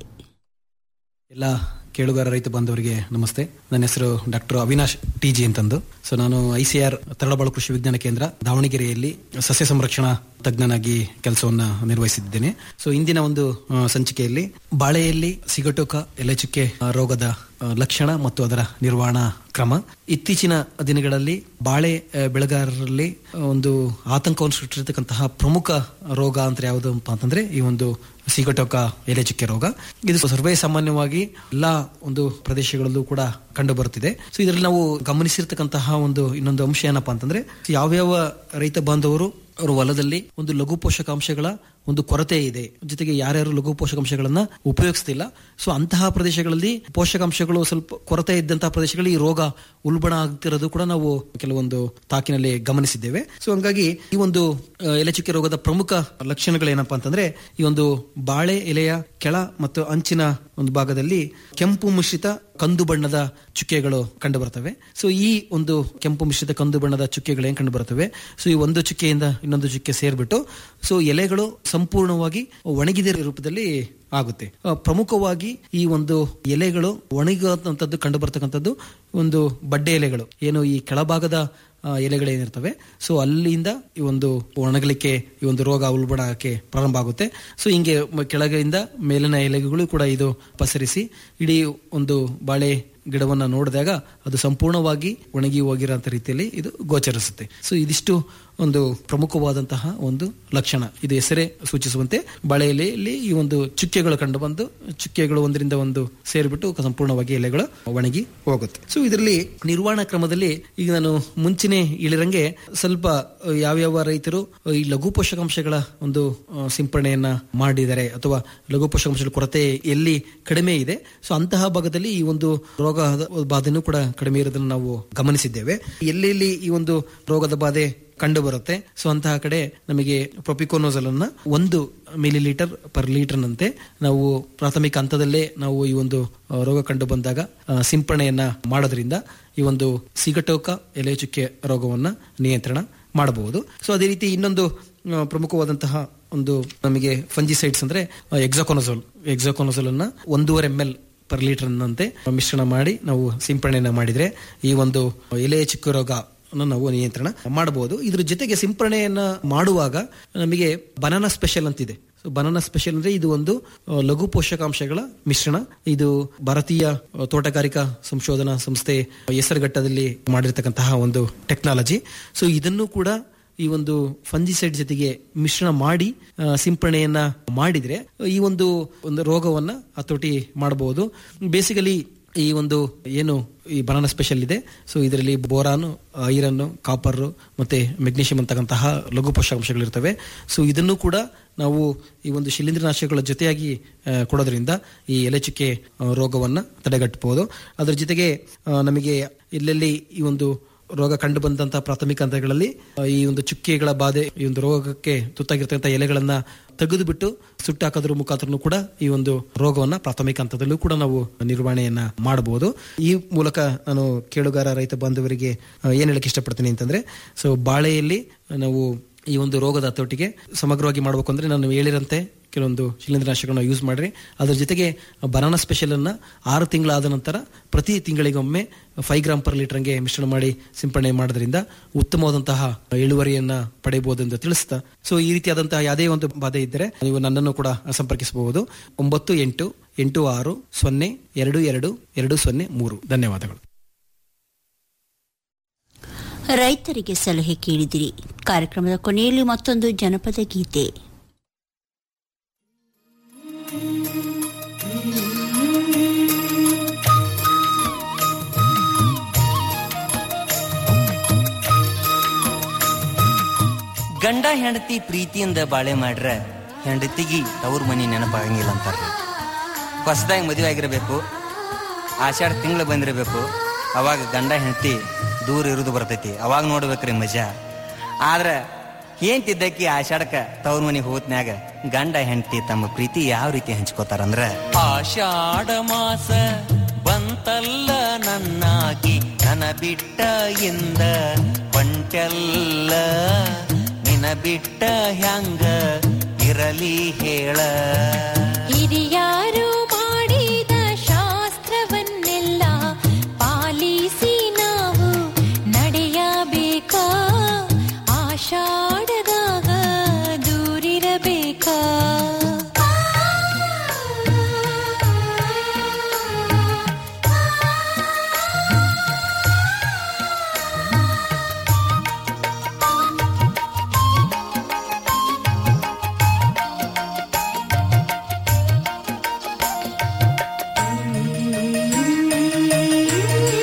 ಎಲ್ಲ ಕೇಳುಗಾರ ರೈತ ಬಾಂಧವರಿಗೆ ನಮಸ್ತೆ ನನ್ನ ಹೆಸರು ಡಾಕ್ಟರ್ ಅವಿನಾಶ್ ಟಿ ಜಿ ಅಂತಂದು ಸೊ ನಾನು ಐಸಿಆರ್ ತರಳಬಾಳು ಕೃಷಿ ವಿಜ್ಞಾನ ಕೇಂದ್ರ ದಾವಣಗೆರೆಯಲ್ಲಿ ಸಸ್ಯ ಸಂರಕ್ಷಣಾ ತಜ್ಞನಾಗಿ ಕೆಲಸವನ್ನ ನಿರ್ವಹಿಸಿದ್ದೇನೆ ಸೊ ಇಂದಿನ ಒಂದು ಆ, ಸಂಚಿಕೆಯಲ್ಲಿ ಬಾಳೆಯಲ್ಲಿ ಸಿಗಟೋಕ ಎಲೆಚುಕ್ಕೆ ಆ, ರೋಗದ ಆ, ಲಕ್ಷಣ ಮತ್ತು ಅದರ ನಿರ್ವಹಣಾ ಕ್ರಮ ಇತ್ತೀಚಿನ ದಿನಗಳಲ್ಲಿ ಬಾಳೆ ಆ, ಬೆಳೆಗಾರರಲ್ಲಿ ಆ, ಒಂದು ಆತಂಕವನ್ನು ಸೃಷ್ಟಿಸಿರ್ತಕ್ಕಂತಹ ಪ್ರಮುಖ ರೋಗ ಅಂತ ಯಾವುದು ಅಂತಂದ್ರೆ ಈ ಒಂದು ಸಿಗಟೋಕ ಎಲೆಚುಕ್ಕೆ ರೋಗ ಇದು ಸರ್ವೇ ಸಾಮಾನ್ಯವಾಗಿ ಎಲ್ಲಾ ಒಂದು ಪ್ರದೇಶಗಳಲ್ಲೂ ಕೂಡ ಕಂಡು ಬರುತ್ತಿದೆ ಸೊ ಇದರಲ್ಲಿ ನಾವು ಗಮನಿಸಿರ್ತಕ್ಕಂತಹ ಒಂದು ಇನ್ನೊಂದು ಅಂಶ ಏನಪ್ಪಾ ಅಂತಂದ್ರೆ ಯಾವ್ಯಾವ ರೈತ ಬಾಂಧವರು ಅವರ ಹೊಲದಲ್ಲಿ ಒಂದು ಲಘು ಪೋಷಕಾಂಶಗಳ ಒಂದು ಕೊರತೆ ಇದೆ ಜೊತೆಗೆ ಯಾರ್ಯಾರು ಲಘು ಪೋಷಕಾಂಶಗಳನ್ನ ಉಪಯೋಗಿಸ್ತಿಲ್ಲ ಸೊ ಅಂತಹ ಪ್ರದೇಶಗಳಲ್ಲಿ ಪೋಷಕಾಂಶಗಳು ಸ್ವಲ್ಪ ಕೊರತೆ ಇದ್ದಂತಹ ಪ್ರದೇಶಗಳಲ್ಲಿ ಈ ರೋಗ ಉಲ್ಬಣ ಆಗ್ತಿರೋದು ಕೂಡ ನಾವು ಕೆಲವೊಂದು ತಾಕಿನಲ್ಲಿ ಗಮನಿಸಿದ್ದೇವೆ ಸೊ ಹಂಗಾಗಿ ಈ ಒಂದು ಆ, ಎಲೆಚುಕ್ಕೆ ರೋಗದ ಪ್ರಮುಖ ಲಕ್ಷಣಗಳೇನಪ್ಪಾ ಅಂತಂದ್ರೆ ಈ ಒಂದು ಬಾಳೆ ಎಲೆಯ ಕೆಳ ಮತ್ತು ಅಂಚಿನ ಒಂದು ಭಾಗದಲ್ಲಿ ಕೆಂಪು ಮಿಶ್ರಿತ ಕಂದು ಬಣ್ಣದ ಚುಕ್ಕೆಗಳು ಕಂಡು ಬರ್ತವೆ ಸೊ ಈ ಒಂದು ಕೆಂಪು ಮಿಶ್ರಿತ ಕಂದು ಬಣ್ಣದ ಚುಕ್ಕೆಗಳು ಏನ್ ಕಂಡು ಬರ್ತವೆ ಸೊ ಈ ಒಂದು ಚುಕ್ಕೆಯಿಂದ ಇನ್ನೊಂದು ಚುಕ್ಕೆ ಸೇರ್ಬಿಟ್ಟು ಸೊ ಎಲೆಗಳು ಸಂಪೂರ್ಣವಾಗಿ ಒಣಗಿದ ರೂಪದಲ್ಲಿ ಆಗುತ್ತೆ ಆ, ಪ್ರಮುಖವಾಗಿ ಈ ಒಂದು ಎಲೆಗಳು ಒಣಗುವಂತದ್ದು ಕಂಡು ಬರ್ತಕ್ಕಂಥದ್ದು ಒಂದು ಬಡ್ಡೆ ಎಲೆಗಳು ಏನು ಈ ಕೆಳಭಾಗದ ಆ, ಎಲೆಗಳೇನಿರ್ತವೆ ಸೊ ಅಲ್ಲಿಂದ ಈ ಒಂದು ಒಣಗಲಿಕ್ಕೆ ಈ ಒಂದು ರೋಗ ಉಲ್ಬಣಕ್ಕೆ ಪ್ರಾರಂಭ ಆಗುತ್ತೆ ಸೊ ಹಿಂಗೆ ಮ- ಕೆಳಗಿಂದ ಮೇಲಿನ ಎಲೆಗಳು ಕೂಡ ಇದು ಪಸರಿಸಿ ಇಡೀ ಒಂದು ಬಾಳೆ ಗಿಡವನ್ನ ನೋಡಿದಾಗ ಅದು ಸಂಪೂರ್ಣವಾಗಿ ಒಣಗಿ ಹೋಗಿರೋಂಥ ರೀತಿಯಲ್ಲಿ ಇದು ಗೋಚರಿಸುತ್ತೆ ಸೊ ಇದಿಷ್ಟು ಒಂದು ಪ್ರಮುಖವಾದಂತಹ ಒಂದು ಲಕ್ಷಣ ಇದು ಹೆಸರೇ ಸೂಚಿಸುವಂತೆ ಬಾಳೆ ಎಲೆಯಲ್ಲಿ ಈ ಒಂದು ಚುಕ್ಕೆಗಳು ಕಂಡು ಬಂದು ಚುಕ್ಕೆಗಳು ಒಂದರಿಂದ ಒಂದು ಸೇರಿಬಿಟ್ಟು ಸಂಪೂರ್ಣವಾಗಿ ಎಲೆಗಳು ಒಣಗಿ ಹೋಗುತ್ತೆ ಸೊ ಇದರಲ್ಲಿ ನಿರ್ವಹಣಾ ಕ್ರಮದಲ್ಲಿ ಈಗ ನಾನು ಮುಂಚೆನೆ ಹೇಳಿರಂಗೆ ಸ್ವಲ್ಪ ಅಹ್, ಯಾವ್ಯಾವ ರೈತರು ಅಹ್, ಈ ಲಘು ಪೋಷಕಾಂಶಗಳ ಒಂದು ಅಹ್, ಸಿಂಪರಣೆಯನ್ನ ಮಾಡಿದ್ದಾರೆ ಅಥವಾ ಲಘು ಪೋಷಕಾಂಶಗಳ ಕೊರತೆ ಎಲ್ಲಿ ಕಡಿಮೆ ಇದೆ ಸೊ ಅಂತಹ ಭಾಗದಲ್ಲಿ ಈ ಒಂದು ರೋಗದ ಬಾಧೆನೂ ಕೂಡ ಕಡಿಮೆ ಇರೋದನ್ನು ನಾವು ಗಮನಿಸಿದ್ದೇವೆ ಎಲ್ಲೆಲ್ಲಿ ಈ ಒಂದು ರೋಗದ ಬಾಧೆ ಕಂಡು ಬರುತ್ತೆ ಸೊ ಅಂತಹ ಕಡೆ ನಮಗೆ ಪ್ರೊಪಿಕೋನೋಸಲ್ ಅನ್ನ ಒಂದು ಮಿಲಿ ಲೀಟರ್ ಪರ್ ಲೀಟರ್ ನಂತೆ ನಾವು ಪ್ರಾಥಮಿಕ ಹಂತದಲ್ಲೇ ನಾವು ಈ ಒಂದು ಆ, ರೋಗ ಕಂಡು ಬಂದಾಗ ಆ, ಸಿಂಪರಣೆಯನ್ನ ಮಾಡೋದ್ರಿಂದ ಈ ಒಂದು ಸಿಗಟೋಕ ಎಲೆ ಚುಕ್ಕೆ ರೋಗವನ್ನ ನಿಯಂತ್ರಣ ಮಾಡಬಹುದು ಸೊ ಅದೇ ರೀತಿ ಇನ್ನೊಂದು ಆ, ಪ್ರಮುಖವಾದಂತಹ ಒಂದು ನಮಗೆ ಫಂಜಿಸೈಡ್ಸ್ ಅಂದ್ರೆ ಎಕ್ಸಾಕೋನೋಸೋಲ್ ಎಕ್ಸಾಕೋನೋಸೋಲ್ ಅನ್ನ ಒಂದೂವರೆ ಎಂ ಎಲ್ ಪರ್ ಲೀಟರ್ ನಂತೆ ಮಿಶ್ರಣ ಮಾಡಿ ನಾವು ಸಿಂಪರಣೆಯನ್ನ ಮಾಡಿದ್ರೆ ಈ ಒಂದು ಎಲೆ ಚಿಕ್ಕ ರೋಗ ನಾವು ನಿಯಂತ್ರಣ ಮಾಡಬಹುದು ಇದ್ರ ಜೊತೆಗೆ ಸಿಂಪರಣೆಯನ್ನ ಮಾಡುವಾಗ ನಮಗೆ ಬನಾನಾ ಸ್ಪೆಷಲ್ ಅಂತಿದೆ ಸೊ ಬನಾನಾ ಸ್ಪೆಷಲ್ ಅಂದ್ರೆ ಇದು ಒಂದು ಆ, ಲಘು ಪೋಷಕಾಂಶಗಳ ಮಿಶ್ರಣ ಇದು ಭಾರತೀಯ ಆ, ತೋಟಗಾರಿಕಾ ಸಂಶೋಧನಾ ಸಂಸ್ಥೆ ಹೆಸರುಘಟ್ಟದಲ್ಲಿ ಮಾಡಿರ್ತಕ್ಕಂತಹ ಒಂದು ಟೆಕ್ನಾಲಜಿ ಸೊ ಇದನ್ನು ಕೂಡ ಈ ಒಂದು ಫಂಜಿಸೈಡ್ ಜೊತೆಗೆ ಮಿಶ್ರಣ ಮಾಡಿ ಆ, ಸಿಂಪರಣೆಯನ್ನ ಮಾಡಿದ್ರೆ ಈ ಒಂದು ಒಂದು ರೋಗವನ್ನ ಹತೋಟಿ ಮಾಡಬಹುದು ಬೇಸಿಕಲಿ ಈ ಒಂದು ಏನು ಈ ಬನಾನಾ ಸ್ಪೆಷಲ್ ಇದೆ ಸೊ ಇದರಲ್ಲಿ ಬೋರಾನ್ ಐರನ್ ಕಾಪರ್ ಮತ್ತೆ ಮೆಗ್ನೀಷಿಯಂ ಅಂತಕ್ಕಂತಹ ಲಘು ಪೋಷಕಾಂಶಗಳಿರ್ತವೆ ಸೊ ಇದನ್ನು ಕೂಡ ನಾವು ಈ ಒಂದು ಶಿಲೀಂಧ್ರನಾಶಕಗಳ ಜೊತೆಯಾಗಿ ಆ, ಕೊಡೋದ್ರಿಂದ ಈ ಎಲೆಚುಕ್ಕೆ ಆ, ರೋಗವನ್ನ ತಡೆಗಟ್ಟಬಹುದು ಅದರ ಜೊತೆಗೆ ಆ, ನಮಗೆ ಎಲ್ಲೆಲ್ಲಿ ಈ ಒಂದು ರೋಗ ಕಂಡು ಬಂದಂತಹ ಪ್ರಾಥಮಿಕ ಹಂತಗಳಲ್ಲಿ ಆ, ಈ ಒಂದು ಚುಕ್ಕೆಗಳ ಬಾಧೆ ಈ ಒಂದು ರೋಗಕ್ಕೆ ತುತ್ತಾಗಿರ್ತಕ್ಕಂಥ ಎಲೆಗಳನ್ನ ತೆಗೆದು ಬಿಟ್ಟು ಸುಟ್ಟಾಕೋದ್ರ ಮುಖಾಂತರನು ಕೂಡ ಈ ಒಂದು ರೋಗವನ್ನ ಪ್ರಾಥಮಿಕ ಹಂತದಲ್ಲೂ ಕೂಡ ನಾವು ನಿರ್ವಹಣೆಯನ್ನ ಮಾಡಬಹುದು ಈ ಮೂಲಕ ನಾನು ಕೇಳುಗಾರ ರೈತ ಬಾಂಧವರಿಗೆ ಆ, ಏನ್ ಹೇಳಕ್ ಇಷ್ಟಪಡ್ತೀನಿ ಅಂತಂದ್ರೆ ಸೊ ಬಾಳೆಯಲ್ಲಿ ನಾವು ಈ ಒಂದು ರೋಗದ ಹತೋಟಿಗೆ ಸಮಗ್ರವಾಗಿ ಮಾಡಬೇಕು ಅಂದ್ರೆ ನಾನು ಹೇಳಿರಂತೆ ಕೆಲವೊಂದು ಶಿಲೀಂಧ್ರನಾಶಕಗಳನ್ನ ಯೂಸ್ ಮಾಡ್ರಿ ಅದ್ರ ಜೊತೆಗೆ ಬನಾನಾ ಸ್ಪೆಷಲ್ ಅನ್ನ ಆರು ತಿಂಗಳಾದ ನಂತರ ಪ್ರತಿ ತಿಂಗಳಿಗೊಮ್ಮೆ ಫೈವ್ ಗ್ರಾಮ್ ಪರ್ ಲೀಟರ್ಗೆ ಮಿಶ್ರಣ ಮಾಡಿ ಸಿಂಪಡಣೆ ಮಾಡೋದ್ರಿಂದ ಉತ್ತಮವಾದಂತಹ ಇಳುವರಿಯನ್ನ ಪಡೆಯಬಹುದು ಎಂದು ತಿಳಿಸ್ತಾ ಸೊ ಈ ರೀತಿಯಾದಂತಹ ಯಾವುದೇ ಒಂದು ಬಾಧೆ ಇದ್ದರೆ ನೀವು ನನ್ನನ್ನು ಕೂಡ ಸಂಪರ್ಕಿಸಬಹುದು ಒಂಬತ್ತು ಎಂಟು ಎಂಟು ಆರು ಸೊನ್ನೆ ಎರಡು ಎರಡು ಎರಡು ಸೊನ್ನೆ ಮೂರು ಧನ್ಯವಾದಗಳು ರೈತರಿಗೆ ಸಲಹೆ ಕೇಳಿದಿರಿ ಕಾರ್ಯಕ್ರಮದ ಕೊನೆಯಲ್ಲಿ ಮತ್ತೊಂದು ಜನಪದ ಗೀತೆ ಗಂಡ ಹೆಂಡತಿ ಪ್ರೀತಿಯಿಂದ ಬಾಳೆ ಮಾಡ್ರ ಹೆಂಡತಿಗಿ ತವ್ರ ಮನಿ ನೆನಪಾಗಂಗಿಲ್ಲ ಅಂತಾರ್ರಿ ಹೊಸದಾಗಿ ಮದುವೆ ಆಗಿರಬೇಕು ಆಷಾಢ ತಿಂಗಳು ಬಂದಿರಬೇಕು ಅವಾಗ ಗಂಡ ಹೆಂಡತಿ ದೂರ ಇರುದು ಬರ್ತೈತಿ ಅವಾಗ ನೋಡ್ಬೇಕ್ರಿ ಮಜಾ ಆದ್ರ ಏನ್ ತಿದ್ದಕ್ಕಿ ಆಷಾಢಕ್ಕ ತವ್ರ ಮನಿಗೆ ಹೋತ್ನ್ಯಾಗ ಗಂಡ ಹೆಂಡತಿ ತಮ್ಮ ಪ್ರೀತಿ ಯಾವ ರೀತಿ ಹಂಚ್ಕೋತಾರಂದ್ರ ಆಷಾಢ ಮಾಸ ಬಂತಲ್ಲ ನನ್ನಾಗಿ ನನ ಬಿಟ್ಟ ಇಂದ ಹೊಂಟೆಲ್ಲ ನಿನ ಬಿಟ್ಟ ಹ್ಯಾಂಗ ಇರಲಿ ಹೇಳ ಹಿರಿಯಾರ